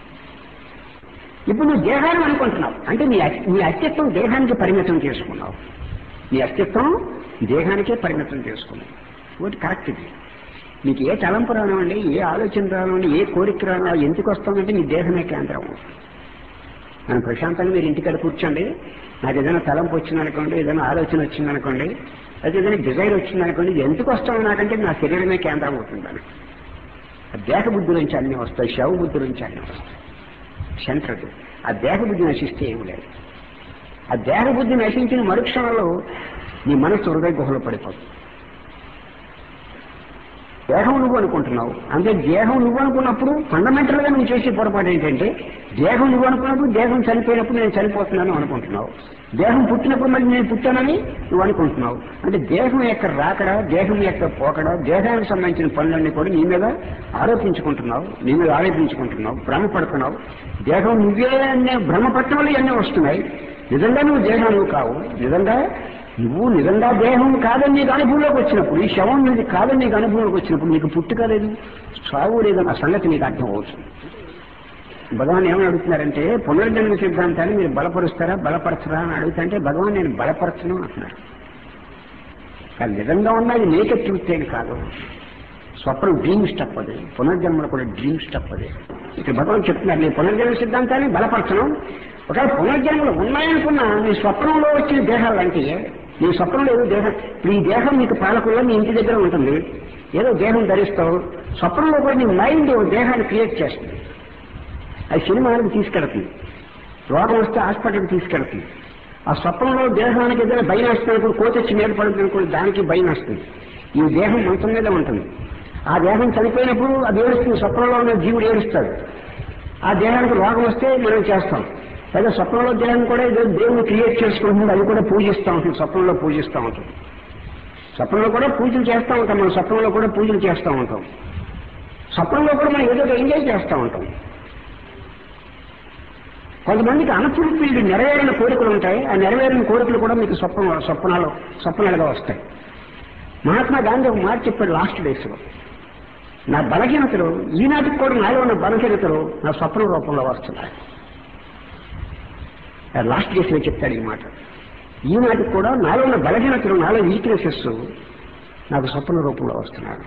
ఇప్పుడు నువ్వు దేహాన్ని అనుకుంటున్నావు అంటే నీ అస్- నీ అస్తిత్వం దేహానికి పరిమితం చేసుకున్నావు నీ అస్తిత్వం దేహానికే పరిమితం చేసుకున్నావు ఒకటి కరెక్ట్ ఇది నీకు ఏ తలంపు రానివ్వండి ఏ ఆలోచన రానివ్వండి ఏ కోరిక రానివ్వండి ఎందుకు వస్తుందంటే నీ దేహమే కేంద్రం మనం ప్రశాంతంగా మీరు ఇంటికాడ కూర్చోండి నాకు ఏదైనా తలంపు వచ్చిందనుకోండి ఏదైనా ఆలోచన వచ్చిందనుకోండి అయితే ఏదైనా డిజైర్ వచ్చింది అనుకోండి ఇది ఎందుకు వస్తామో నాకంటే నా శరీరమే కేంద్రం అవుతుందని ఆ దేహ బుద్ధి నుంచి అన్నీ వస్తాయి శవ బుద్ధి నుంచి అన్నీ వస్తాయి సెంటర్ ఆ దేహ బుద్ధి నశిస్తే ఏమి లేదు ఆ దేహ బుద్ధి నశించిన మరుక్షణంలో నీ మనసు హృదయ గుహలో పడిపోతుంది దేహం నువ్వు అనుకుంటున్నావు అంటే దేహం నువ్వు అనుకున్నప్పుడు ఫండమెంటల్ గా నువ్వు చేసే పొరపాటు ఏంటంటే దేహం నువ్వు అనుకున్నప్పుడు దేహం చనిపోయినప్పుడు నేను చనిపోతున్నాను అనుకుంటున్నావు దేహం పుట్టినప్పుడు మళ్ళీ నేను పుట్టానని నువ్వు అనుకుంటున్నావు అంటే దేహం యొక్క రాకడ దేహం యొక్క పోకడ దేహానికి సంబంధించిన పనులన్నీ కూడా నీ మీద ఆరోపించుకుంటున్నావు నీ మీద ఆరోపించుకుంటున్నావు భ్రమపడుతున్నావు దేహం నువ్వే అనే భ్రమపట్టడం వల్ల ఇవన్నీ వస్తున్నాయి నిజంగా నువ్వు దేహం నువ్వు కావు నిజంగా నువ్వు నిజంగా దేహం కాదని నీకు అనుభవంలోకి వచ్చినప్పుడు ఈ శవం నీది కాదని నీకు అనుభవంలోకి వచ్చినప్పుడు నీకు పుట్టుక లేదు సాగు లేదన్న సంగతి నీకు అర్థం అవుతుంది భగవాన్ ఏమని అడుగుతున్నారంటే పునర్జన్మ సిద్ధాంతాన్ని మీరు బలపరుస్తారా బలపరచరా అని అడుగుతుంటే భగవాన్ నేను బలపరచను అంటున్నారు కానీ నిజంగా ఉన్నది నేక ట్రూత్ ఏం కాదు స్వప్నం డ్రీమ్ స్టప్ అది పునర్జన్మలు కూడా డ్రీమ్ స్టప్ అది ఇక్కడ భగవాన్ చెప్తున్నారు నేను పునర్జన్మ సిద్ధాంతాన్ని బలపరచను ఒకవేళ పునర్జన్మలు ఉన్నాయనుకున్నా నీ స్వప్నంలో వచ్చిన దేహాలు అంటే నీ స్వప్నంలో ఏదో దేహం ఇప్పుడు ఈ దేహం నీకు పాలకుల్లో నీ ఇంటి దగ్గర ఉంటుంది ఏదో దేహం ధరిస్తావు స్వప్నంలో కూడా నీ మైండ్ దేహాన్ని క్రియేట్ చేస్తుంది అది సినిమాలకు తీసుకెడుతుంది రోగం వస్తే హాస్పిటల్కి తీసుకెడుతుంది ఆ స్వప్నంలో దేహానికి ఏదైనా భయం వస్తున్నప్పుడు కోత వచ్చి మీద పడుతుంది అనుకోండి దానికి భయం వస్తుంది ఈ దేహం మంచం మీద ఉంటుంది ఆ దేహం చనిపోయినప్పుడు అది ఏడుస్తుంది స్వప్నంలో ఉన్న జీవుడు ఏడుస్తాడు ఆ దేహానికి రోగం వస్తే మనం చేస్తాం లేదా స్వప్నంలో దేహం కూడా ఏదో దేవుని క్రియేట్ చేసుకుంటుంది అది కూడా పూజిస్తూ ఉంటుంది స్వప్నంలో పూజిస్తూ ఉంటుంది స్వప్నంలో కూడా పూజలు చేస్తూ ఉంటాం మనం స్వప్నంలో కూడా పూజలు చేస్తూ ఉంటాం స్వప్నంలో కూడా మనం ఏదో ఎంజాయ్ చేస్తూ ఉంటాం కొంతమందికి అన్ఫుల్ఫిల్డ్ నెరవేరిన కోరికలు ఉంటాయి ఆ నెరవేరిన కోరికలు కూడా మీకు స్వప్న స్వప్నాలు స్వప్నాలుగా వస్తాయి మహాత్మా గాంధీ ఒక మాట చెప్పాడు లాస్ట్ డేస్లో నా బలహీనతలు ఈనాటికి కూడా నాలో ఉన్న బలహీనతలు నా స్వప్న రూపంలో వస్తున్నాయి లాస్ట్ డేస్లో చెప్తాడు ఈ మాట ఈనాటికి కూడా నాలో ఉన్న బలహీనతలు నాలో వీక్నెసెస్ నాకు స్వప్న రూపంలో వస్తున్నాడు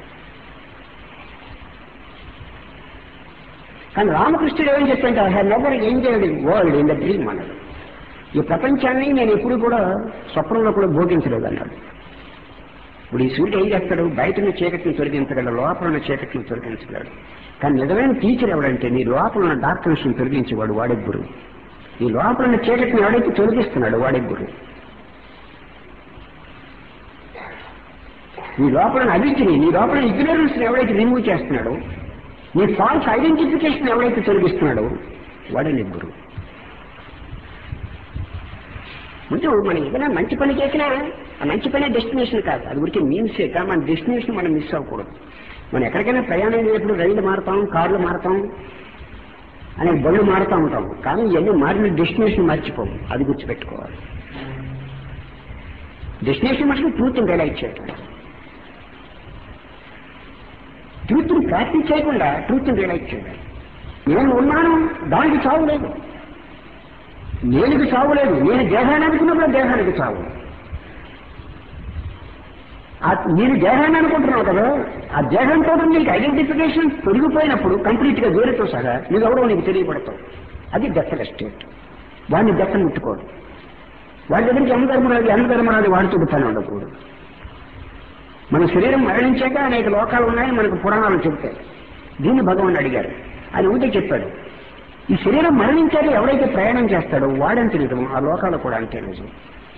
కానీ రామకృష్ణుడు ఏం చెప్తుంటే I have never enjoyed world in the dream అన్నాడు ఈ ప్రపంచాన్ని నేను ఎప్పుడు కూడా స్వప్నంలో కూడా భోగించలేదు అన్నాడు ఇప్పుడు ఈ సూర్యుడు ఏం చేస్తాడు బయట ఉన్న చీకటిని తొలగించగలడు లోపల ఉన్న చీకటిని తొలగించగలడు కానీ నిజమైన టీచర్ ఎవడంటే నీ లోపల ఉన్న డాక్టర్స్ తొలగించేవాడు వాడే గురువు ఈ లోపల ఉన్న చీకటిని ఎవడైతే తొలగిస్తున్నాడు వాడే గురువు నీ లోపల ఉన్న అవిద్యని నీ లోపల ఇగ్నరెన్స్ ఎవడైతే రిమూవ్ చేస్తున్నాడో నీ ఫాల్స్ ఐడెంటిఫికేషన్ ఎవడైతే తొలగిస్తున్నాడో వాడే నీ గురువు ముందు మనం ఏదైనా మంచి పని చేసినా ఆ మంచి పనే డెస్టినేషన్ కాదు అది గురించి మీన్సే కానీ మన డెస్టినేషన్ మనం మిస్ అవ్వకూడదు మనం ఎక్కడికైనా ప్రయాణం చేసేప్పుడు రైళ్లు మారుతాం కార్లు మారుతాం అనే బళ్ళు మారుతూ ఉంటాం కానీ ఇవన్నీ మారిన డెస్టినేషన్ మర్చిపోం అది గుర్తుపెట్టుకోవాలి డెస్టినేషన్ మటుకు ట్రూత్ రియలైజ్ చేయటం ట్రూత్ని ప్రాక్టీస్ చేయకుండా ట్రూత్ని రియలైజ్ చేయాలి నేను ఉన్నాను దానికి చావు లేదు నేనుకి చావు లేదు నేను దేహాన్ని అనుకున్నప్పుడు దేహానికి చావు ఆ నేను దేహాన్ని అనుకుంటున్నావు కదా ఆ దేహంతో నీకు ఐడెంటిఫికేషన్ పెరిగిపోయినప్పుడు కంప్లీట్ గా వేరుతో సహా నీకు ఎవరో నీకు తెలియబడతావు అది డెఫల్ స్టేట్ వాడిని దెక్కను ముట్టుకోడు వాడి దగ్గరికి ఎంత ధర్మరాజు ఎంత ధర్మరాజు వాడితో పని ఉండకూడదు మన శరీరం మరణించాక అనేక లోకాలు ఉన్నాయని మనకు పురాణాలు చెబుతాయి దీన్ని భగవాన్ అడిగారు అది ఊటే చెప్పాడు ఈ శరీరం మరణించాక ఎవరైతే ప్రయాణం చేస్తాడో వాడంతే నిజం ఆ లోకాలు కూడా అంతే నిజం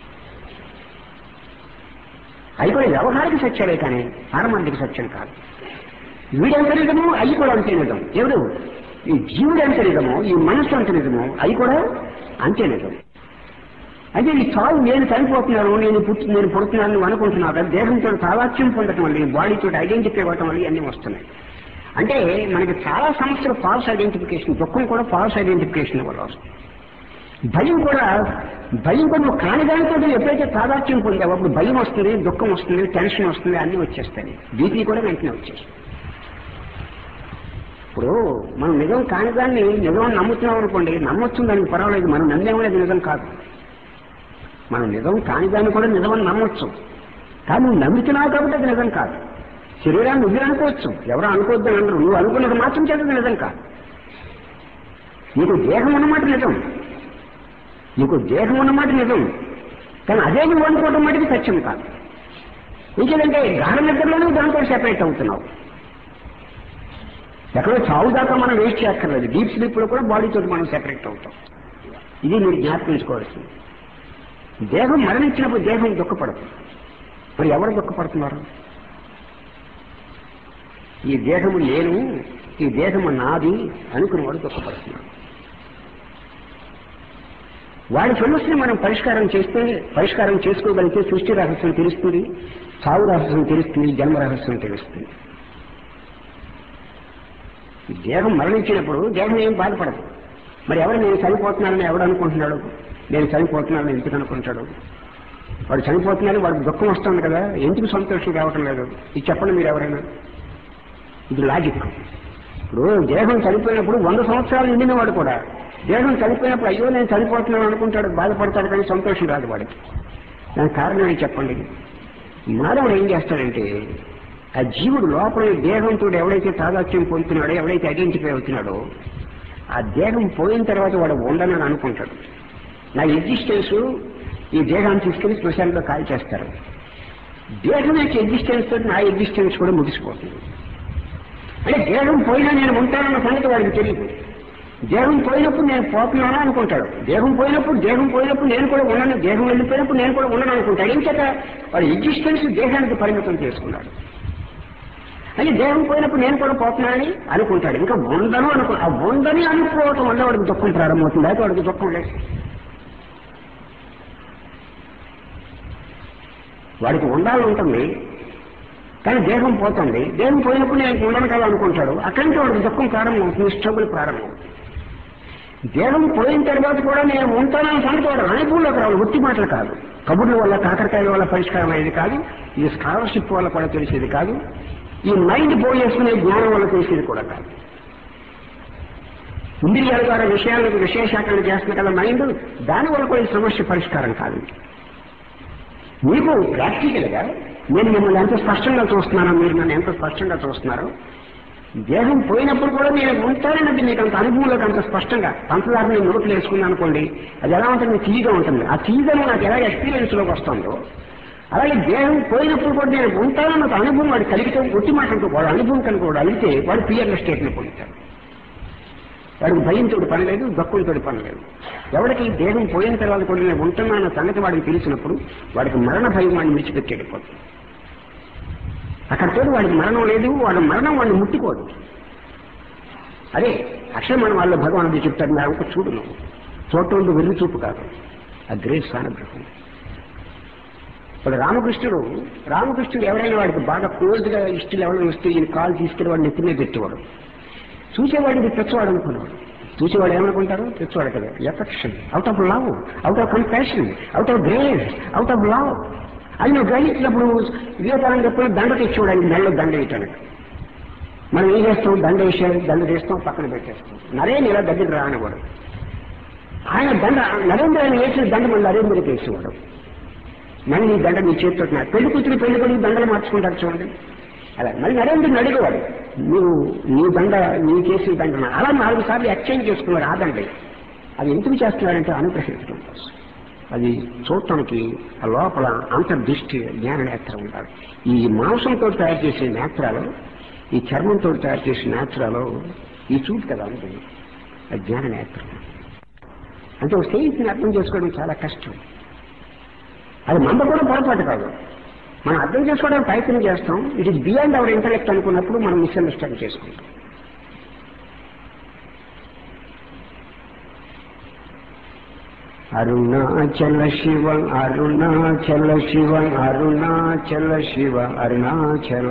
అవి కూడా వ్యవహారిక సత్యాలే కానీ పారమార్థిక సత్యం కాదు వీడెంత నిజమో అవి కూడా అంతే నిజం ఎవరు ఈ జీవుడు ఎంత నిజమో ఈ మనస్సు అంత నిజమో అవి కూడా అంతే నిజం అయితే ఈ చావు నేను చనిపోతున్నాను నేను పుట్టి నేను పుడుతున్నాను నువ్వు అనుకుంటున్నావు కదా దేహంతో సావాచ్యం పొందటం వల్ల ఈ బాడీతో ఐడెంటిఫై అవ్వటం వల్ల ఇవన్నీ వస్తున్నాయి అంటే మనకి చాలా సమస్యలు ఫాల్స్ ఐడెంటిఫికేషన్ దుఃఖం కూడా ఫాల్స్ ఐడెంటిఫికేషన్ వల్ల వస్తుంది భయం కూడా భయం కూడా నువ్వు కాని దానితో ఎప్పుడైతే తాదాత్యం పొందావు అప్పుడు భయం వస్తుంది దుఃఖం వస్తుంది టెన్షన్ వస్తుంది అన్నీ వచ్చేస్తాయి బీపీ కూడా వెంటనే వచ్చేస్తుంది ఇప్పుడు మనం నిజం కాని దాన్ని నిజం నమ్ముతున్నాం అనుకోండి నమ్మొచ్చు దానికి పర్వాలేదు మనం నమ్మేమనేది నిజం కాదు మనం నిజం కాని దాన్ని కూడా నిజమని నమ్మొచ్చు కానీ నువ్వు నమ్ముతున్నావు కాబట్టి అది నిజం కాదు శరీరాన్ని నువ్వే అనుకోవచ్చు ఎవరో అనుకోవద్దని అనరు నువ్వు అనుకున్నది మాత్రం చేసేది నిజం కాదు నీకు దేహం ఉన్నమాట నిజం నీకు దేహం ఉన్నమాట నిజం కానీ అదే నువ్వు అనుకోవడం మటుకు సత్యం కాదు ఇంకేదంటే గాఢ నిద్రలోనే దాంతో సెపరేట్ అవుతున్నావు ఎక్కడో చావు దాకా మనం వేస్ట్ చేయక్కర్లేదు డీప్ స్లీప్ లో కూడా బాడీతో మనం సెపరేట్ అవుతాం ఇది మీరు జ్ఞాపకించుకోవాల్సింది దేహం మరణించినప్పుడు దేహం దుఃఖపడదు మరి ఎవరు దుఃఖపడుతున్నారు ఈ దేహము నేను ఈ దేహము నాది అనుకునేవాడు దుఃఖపడుతున్నాడు వాడి సమస్యని మనం పరిష్కారం చేస్తే పరిష్కారం చేసుకోగలిగితే సృష్టి రహస్యం తెలుస్తుంది చావు రహస్యం తెలుస్తుంది జన్మ రహస్యం తెలుస్తుంది ఈ దేహం మరణించినప్పుడు దేహం ఏం బాధపడదు మరి ఎవరు నేను చనిపోతున్నానని ఎవడు అనుకుంటున్నాడు నేను చనిపోతున్నానని ఎందుకు అనుకుంటాడు వాడు చనిపోతున్నాడు వాడికి దుఃఖం వస్తుంది కదా ఎందుకు సంతోషం రావటం లేదు ఇది చెప్పండి మీరు ఎవరైనా ఇది లాజిక్ ఇప్పుడు దేహం చనిపోయినప్పుడు వంద సంవత్సరాలు నిండిన వాడు కూడా దేహం చనిపోయినప్పుడు అయ్యో నేను చనిపోతున్నాను అనుకుంటాడు బాధపడతాడు కానీ సంతోషం రాదు వాడికి దానికి కారణం ఏంటి చెప్పండి మానవుడు ఏం చేస్తాడంటే ఆ జీవుడు లోపల ఈ దేహంతో ఎవడైతే తాదాత్యం పొందుతున్నాడో ఎవడైతే ఐడెంటిఫై అవుతున్నాడో ఆ దేహం పోయిన తర్వాత వాడు ఉండనని అనుకుంటాడు నా ఎగ్జిస్టెన్స్ ఈ దేహాన్ని తీసుకెళ్లి శ్మశానంలో కాల్ చేస్తారు దేహం యొక్క ఎగ్జిస్టెన్స్ తోటి నా ఎగ్జిస్టెన్స్ కూడా ముగిసిపోతుంది అంటే దేహం పోయినా నేను ఉంటానన్న సంగతి వాడికి తెలియదు దేహం పోయినప్పుడు నేను పోతున్నానా అనుకుంటాడు దేహం పోయినప్పుడు దేహం పోయినప్పుడు నేను కూడా ఉన్నాను దేహం వెళ్ళిపోయినప్పుడు నేను కూడా ఉన్నాను అనుకుంటాడు ఏం చేత వాడు ఎగ్జిస్టెన్స్ దేహానికి పరిమితం చేసుకున్నాడు అని దేహం పోయినప్పుడు నేను కూడా పోతున్నానని అనుకుంటాడు ఇంకా ఉండను అనుకో ఆ ఉందని అనుకోవటం వల్ల వాడికి దుఃఖం ప్రారంభమవుతుంది అయితే వాడికి దుఃఖం లేదు వాడికి ఉండాలని ఉంటుంది కానీ దేహం పోతుంది దేహం పోయినప్పుడు నేను ఉండను కదా అనుకుంటాడు అక్కడి నుంచి వాడికి దుఃఖం ప్రారంభమవుతుంది స్ట్రగుల్ ప్రారంభమవుతుంది దేహం పోయిన తర్వాత కూడా నేను ఉంటానని సంగతి వాడు అనుభవంలోకి రావాలి ఒట్టి మాటలు కాదు కబుర్ల వల్ల కాకరకాయల వల్ల పరిష్కారం అయ్యేది కాదు ఇది స్కాలర్షిప్ వల్ల కూడా తెలిసేది కాదు ఈ మైండ్ పోయేసుకునే జ్ఞానం వల్ల తెలిసేది కూడా కాదు ఇంద్రియాల ద్వారా విషయాలకు విశేషాకరణ చేస్తున్న కదా మైండ్ దానివల్ల కూడా ఈ సమస్య పరిష్కారం కాదు మీకు ప్రాక్టికల్ గా నేను మిమ్మల్ని ఎంత స్పష్టంగా చూస్తున్నానో మీరు నన్ను ఎంత స్పష్టంగా చూస్తున్నారో దేహం పోయినప్పుడు కూడా నేను ఉంటానన్నది మీకు అంత అనుభవంలోకి అంత స్పష్టంగా పంచదార నేను నోట్లు వేసుకున్నాను అనుకోండి అది ఎలా ఉంటుంది తీయగా ఉంటుంది ఆ తీయగా నాకు ఎలా ఎక్స్పీరియన్స్ లోకి వస్తుందో అలాగే దేహం పోయినప్పుడు కూడా నేను ఉంటానన్న అనుభవం వాడు కలిగితే ఒట్టి మాటలతో వాడు అనుభవం కనుక వాడు అడిగితే వాడు పియర్ల స్టేట్ని పొందుతాడు వాడికి భయంతో పని లేదు దుఃఖంతో పని లేదు ఎవరికి దేహం పోయిన తర్వాత కూడా నేను ఉంటున్నానన్న సంగతి వాడికి తెలిసినప్పుడు వాడికి మరణ భయం వాడిని విడిచిపెట్టేడిపోతుంది అక్కడితో వాడికి మరణం లేదు వాడు మరణం వాడిని ముట్టుకోడు అదే అక్షరమణ వాళ్ళ భగవానుడు చెప్తాడు నా ఒక చూడు నువ్వు చూడటం వెర్రి చూపు కాదు ఆ గ్రేస్ అనుగ్రహం ఇప్పుడు రామకృష్ణుడు రామకృష్ణుడు ఎవరైనా వాడికి బాగా క్లోజ్ గా ఇష్టలు ఎవరైనా వస్తే ఈయన కాల్ తీసుకెళ్ళి వాడిని ఎత్తునే పెట్టేవాడు చూసేవాడికి తెచ్చవాడు అనుకునేవాడు చూసేవాడు ఏమనుకుంటారు తెచ్చవాడు కదా affection out of love out of compassion out of grace out of love అది నువ్వు గ్రహించినప్పుడు వివేకానంద ఎప్పుడు దండ తెచ్చేవాడు ఆయన మెళ్ళ దండ వేయటానికి మనం ఏం చేస్తాం దండ వేసేది దండ వేస్తాం పక్కన పెట్టేస్తాం నరేంద్ర ఇలా దగ్గర రానివాడు ఆయన దండ నరేంద్ర ఆయన వేసిన దండ మన నరేంద్రకి వేసేవాడు మళ్ళీ నీ దండ నీ చేతితో పెళ్లి కూతురు పెళ్లి కొడుకు దండలు మార్చుకుంటారు చూడండి అలా మళ్ళీ నరేంద్రుని అడిగేవాడు నువ్వు నీ దండ నీ చేసిన దండ అలా నాలుగు సార్లు ఎక్స్చేంజ్ చేసుకున్నాడు ఆ దండ అది ఎందుకు చేస్తున్నాడంటే అనుగ్రహించడం కోసం అది చూడటానికి ఆ లోపల అంతర్దృష్టి జ్ఞాన నేత్రం ఉండాలి ఈ మాంసంతో తయారు చేసే నేత్రాలు ఈ చర్మంతో తయారు చేసే నేత్రాలు ఈ చూపు కదా ఉంటుంది అది జ్ఞాన నేత్రం అంటే ఒక స్నేహితుని అర్థం చేసుకోవడం చాలా కష్టం అది మంద కూడా పొరపాటు కాదు మనం అర్థం చేసుకోవడానికి ప్రయత్నం చేస్తాం it is beyond our intellect అనుకున్నప్పుడు మనం మిస్అండర్స్టాండ్ చేసుకుంటాం అరుణాచల శివ అరుణాచల శివ అరుణాచల శివ అరుణాచల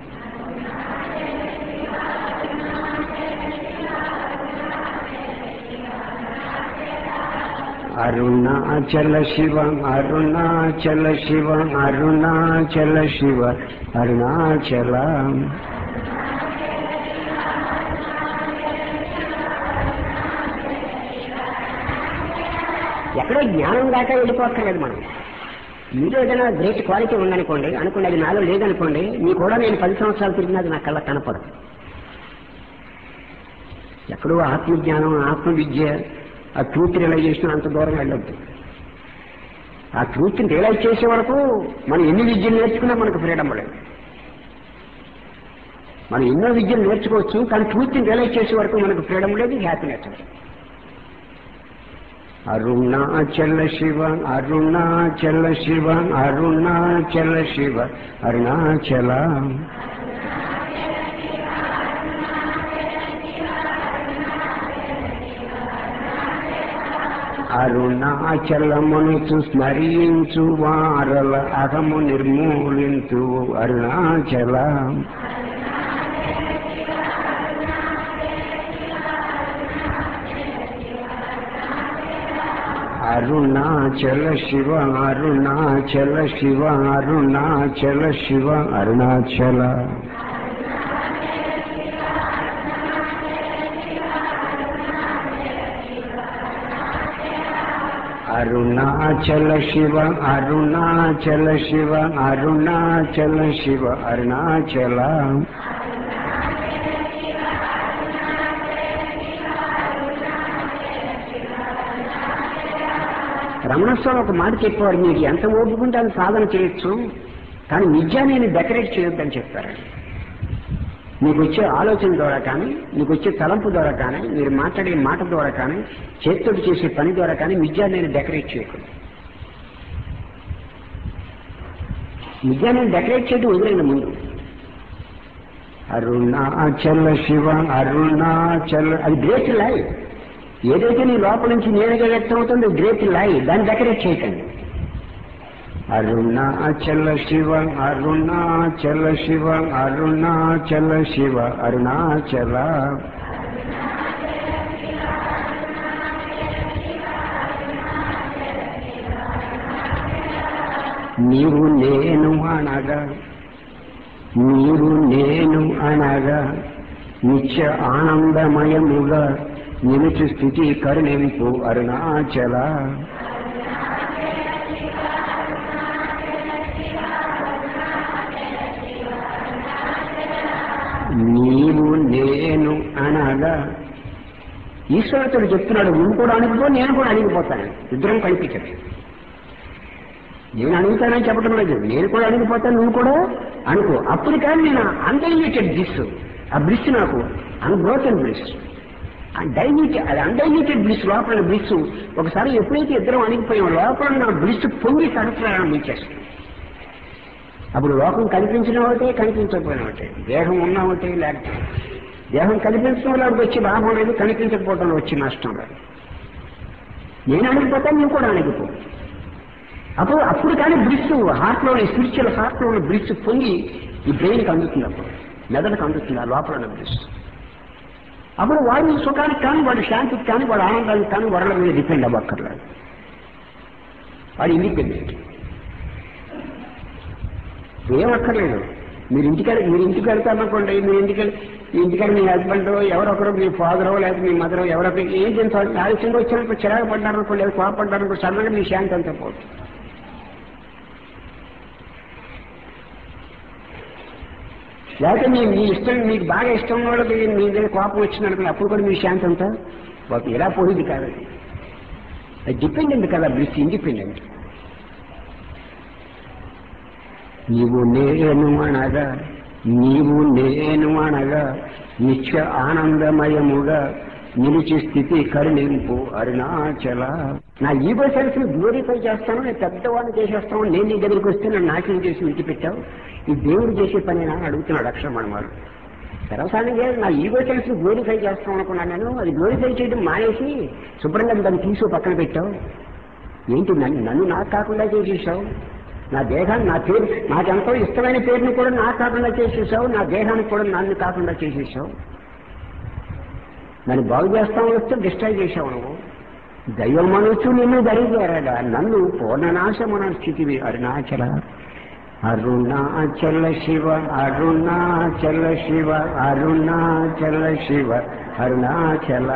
అరుణాచల శివ అరుణాచల శివ అరుణాచల శివ అరుణాచల ఎక్కడో జ్ఞానం దాకా వెళ్ళిపోక్కర్లేదు మనం మీలో ఏదైనా గ్రేట్ క్వాలిటీ ఉందనుకోండి అనుకోండి అది నాలో లేదనుకోండి మీ కూడా నేను పది సంవత్సరాలు తిరిగినది నా కళ్ళ కనపడదు ఎక్కడో ఆత్మజ్ఞానం ఆత్మ విద్య ఆ ట్రూత్ రియలైజేషన్ అంత దూరం వెళ్ళొద్దు ఆ ట్రూత్ని రియలైజ్ చేసే వరకు మనం ఎన్ని విద్యలు నేర్చుకున్నా మనకు ఫ్రీడమ్ లేదు మనం ఎన్నో విద్యలు నేర్చుకోవచ్చు కానీ ట్రూత్ని రియలైజ్ చేసే వరకు మనకు ఫ్రీడమ్ లేదు హ్యాపీనెస్ లేదు అరుణాచల శివ అరుణాచల శివ అరుణాచల శివ అరుణాచల అరుణాచలమును స్మరించు వారల అహము నిర్మూలించు అరుణాచల అరుణాచల శివ అరుణాచల శివ అరుణాచల శివ అరుణాచల అరుణాచల శివ అరుణాచల శివ అరుణాచల శివ అరుణాచల రమణస్వామి ఒక మాట చెప్పేవారు మీకు ఎంత ఓపుకుంటే అది సాధన చేయొచ్చు కానీ విద్య నేను డెకరేట్ చేయొద్దని చెప్పారు మీకు వచ్చే ఆలోచన ద్వారా కానీ మీకు వచ్చే తలంపు ద్వారా కానీ మీరు మాట్లాడే మాట ద్వారా కానీ చేతితోటి చేసే పని ద్వారా కానీ విద్య నేను డెకరేట్ చేయకూడదు విద్య నేను డెకరేట్ చేయడం వదిలేండి ముందు అరుణాచల శివ అరుణాచల అది గ్రేట్ లైఫ్ ఏదైతే నీ లోపల నుంచి నేరుగా వ్యక్తం అవుతుందో గ్రేట్ లై దాన్ని డెకరేట్ చేయకండి అరుణాచల శివ అరుణాచల శివ అరుణాచల శివ అరుణాచల నీవు నేను అనగా నీవు నేను అనగా నిత్య ఆనందమయముగా నిలుచు స్థితి కరుణింపు అరుణాచల నీవు నేను అనగా ఈశ్వరుతుడు చెప్తున్నాడు నువ్వు కూడా అణిగిపో నేను కూడా అణిగిపోతాను ఇద్దరం కనిపించదు నేను అడుగుతానని చెప్పడం లేదు నేను కూడా అణిగిపోతాను నువ్వు కూడా అనుకో అప్పుడు కానీ నేను అన్డైల్యూటెడ్ బ్లిస్ ఆ బ్లిస్ నాకు అన్బ్రోకెన్ బ్లిస్ డైల్యూటెడ్ అది అన్డైల్యూటెడ్ బ్లిస్ లోపల బ్లిస్ ఒకసారి ఎప్పుడైతే ఇద్దరం అణిగిపోయాం లోపల నా బ్లిస్ పొంగి సరఫరామించేస్తుంది అప్పుడు లోకం కనిపించిన ఒకటే కనిపించకపోయిన ఒకటే దేహం ఉన్న ఒకటే లేకపోతే దేహం కనిపించడం వల్ల వాడికి వచ్చి లాభం లేదు కనిపించకపోవడం వచ్చి నష్టం లేదు నేను అణిగిపోతాను నువ్వు కూడా అణిగిపో అప్పుడు అప్పుడు కానీ బ్రిడ్జ్ హార్ట్లోని స్పిరిచువల్ హార్ట్లోని బ్రిడ్జ్ పొంగి ఈ బ్రెయిన్కి అందుతుంది అప్పుడు మెదడుకు అందుతుంది ఆ లోపల ఉన్న బ్రిడ్జ్ అప్పుడు వాడి సుఖానికి కానీ వాడి శాంతికి కానీ వాడి ఆనందానికి కానీ వరల మీద డిపెండ్ అవ్వక్కర్లేదు వాడు ఇండిపెండెంట్ ఏమక్కర్లేదు మీరు ఇంటికి మీరు ఇంటికి వెళ్తారనుకోండి మీరు ఇంటికి మీ ఇంటికాడ మీ హస్బెండ్ ఎవరొకరు మీ ఫాదరో లేదా మీ మదరో ఎవరొకరు ఏం చేస్తారు ఆలస్యంగా వచ్చినప్పుడు చిరాకు పడ్డారనుకోండి లేదా కోపడ్డారనుకోండి సడన్గా మీ శాంతి అంతా పోతుంది లేకపోతే మీ మీ ఇష్టం మీకు బాగా ఇష్టం వాళ్ళకి మీ దగ్గర కోపం వచ్చిందనుకోండి అప్పుడు కూడా మీ శాంతి అంతా పోతుంది ఇలా పోయింది కాదు అది డిపెండెంట్ కదా బ్లిస్ ఇండిపెండెంట్ నీవు నేను అనగా నీవు నేను అనగా నిత్య ఆనందమయముగా నిలిచి స్థితి కరుణింపు అరుణాచల నా ఈగో సెల్ఫ్ ని గ్లోరిఫై చేస్తాను నేను పెద్దవాడిని చేసేస్తాను నేను నీ దగ్గరికి వస్తే నన్ను నాశనం చేసి విడిచిపెట్టావు ఈ దేవుడు చేసే పని అని అడుగుతున్నాడు అక్షరమణ వారు సర్వసాధారణంగా నా ఈగో సెల్ఫ్ ని గ్లోరిఫై చేస్తాం అనుకున్నాను నేను అది గ్లోరిఫై చేయడం మానేసి శుభ్రంగా దాన్ని తీసి పక్కన పెట్టావు ఏంటి నన్ను నన్ను నాకు కాకుండా చేసేసావు నా దేహాన్ని నా పేరు నాకెంతో ఇష్టమైన పేరుని కూడా నాకు కాకుండా చేసేసావు నా దేహానికి కూడా నన్ను కాకుండా చేసేసావు నన్ను బాగు చేస్తామని వస్తే డిస్ట్రాయ్ చేసావు నువ్వు దైవం మనసు నిన్ను ధరించారగా నన్ను పూర్ణనాశమన స్థితివి అరుణాచల అరుణాచల శివ అరుణాచల శివ అరుణాచల శివ అరుణాచల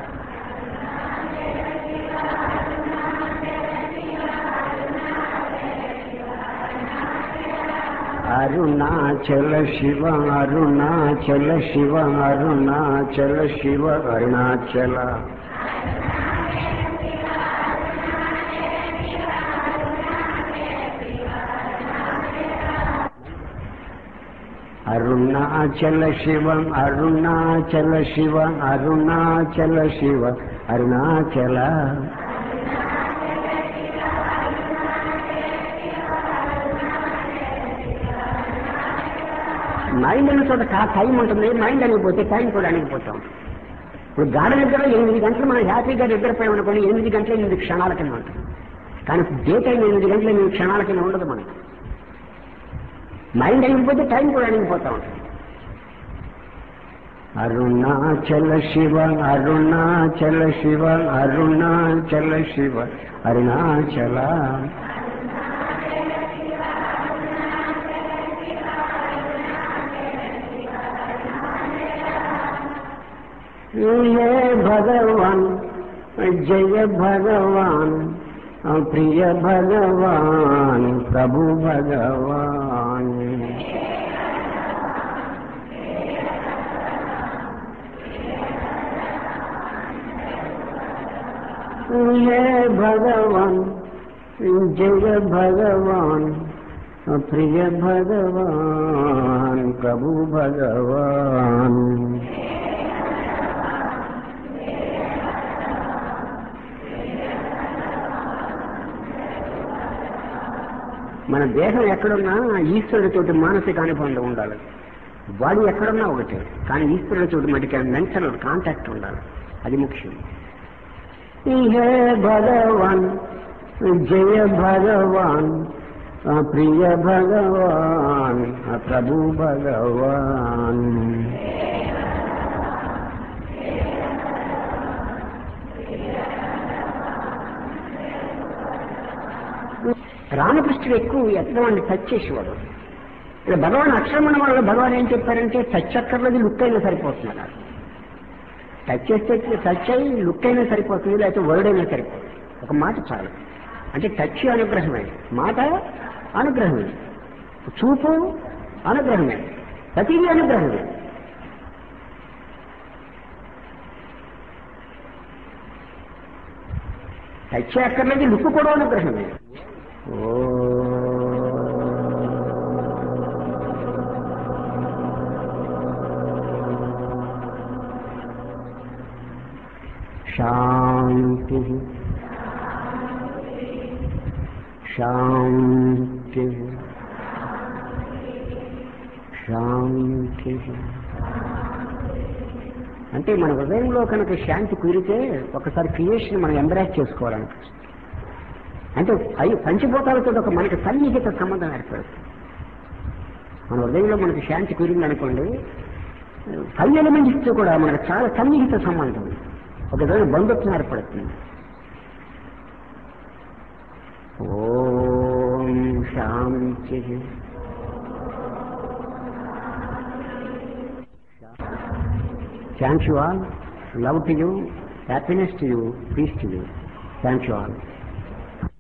అరుణాచల శివ అరుణాచల శివ అరుణాచల శివ అరుణాచల అరుణాచల శివ అరుణాచల శివ అరుణాచల శివ అరుణాచల మైండ్ అనే చోట కా- టైం ఉంటుంది మైండ్ అనిపోతే టైం కూడా అనిగిపోతాం ఇప్పుడు గాఢ నిద్ర ఎనిమిది గంటలు మనం హ్యాపీగా నిద్రపోయాం అనుకోండి ఎనిమిది గంటలు ఎనిమిది క్షణాల కింద ఉంటుంది కానీ డే టైం ఎనిమిది గంటలు ఎనిమిది క్షణాల కింద ఉండదు మనకి మైండ్ అనిగిపోతే టైం కూడా అనిగిపోతా ఉంటుంది అరుణాచల శివ అరుణాచల శివ అరుణాచల శివ అరుణాచల हे भगवान जय भगवान प्रिय भगवान प्रभु भगवान हे भगवान जय भगवान प्रिय भगवान प्रभु भगवान మన దేహం ఎక్కడున్నా ఈశ్వరుడితోటి మానసిక అనుబంధం ఉండాలి బాడీ ఎక్కడున్నా ఒకటే కానీ ఈశ్వరుడితోటి మటుకు మెంటల్ కాంటాక్ట్ ఉండాలి అది ముఖ్యం హే భగవాన్ జయ భగవాన్ ప్రియ భగవాన్ ప్రభు భగవాన్ రామకృష్ణుడు ఎక్కువ ఎత్తవాడిని టచ్ చేసేవాడు ఇక్కడ భగవాన్ అక్షరమణ వల్ల భగవాన్ ఏం చెప్పారంటే టచ్ అక్కర్లేదు లుక్ అయినా సరిపోతున్నారు టచ్ చేస్తే టచ్ అయ్యి లుక్ అయినా సరిపోతుంది లేకపోతే వర్డ్ అయినా సరిపోతుంది ఒక మాట చాలు అంటే టచ్ అనుగ్రహమే మాట అనుగ్రహమే చూపు అనుగ్రహమే ప్రతిదీ అనుగ్రహమే టచ్ అక్కర్లేదు లుక్ కూడా అనుగ్రహమే శాంతి శాంతి శాంతి అంటే మన హృదయంలో కనుక శాంతి కుదిరితే ఒకసారి క్రియేషన్ మనం ఎంబ్రాస్ చేసుకోవాలనిపిస్తుంది అంటే పై పంచభూతాలతో ఒక మనకి సన్నిహిత సంబంధం ఏర్పడుతుంది మన హృదయంలో మనకి శాంతి కుదిరింది అనుకోండి ఫైవ్ ఎలిమెంట్స్తో కూడా మనకు చాలా సన్నిహిత సంబంధం ఒక విధమైన బంధుత్వం ఏర్పడుతుంది Om Shanti thank you all love to you happiness to you peace to you thank you all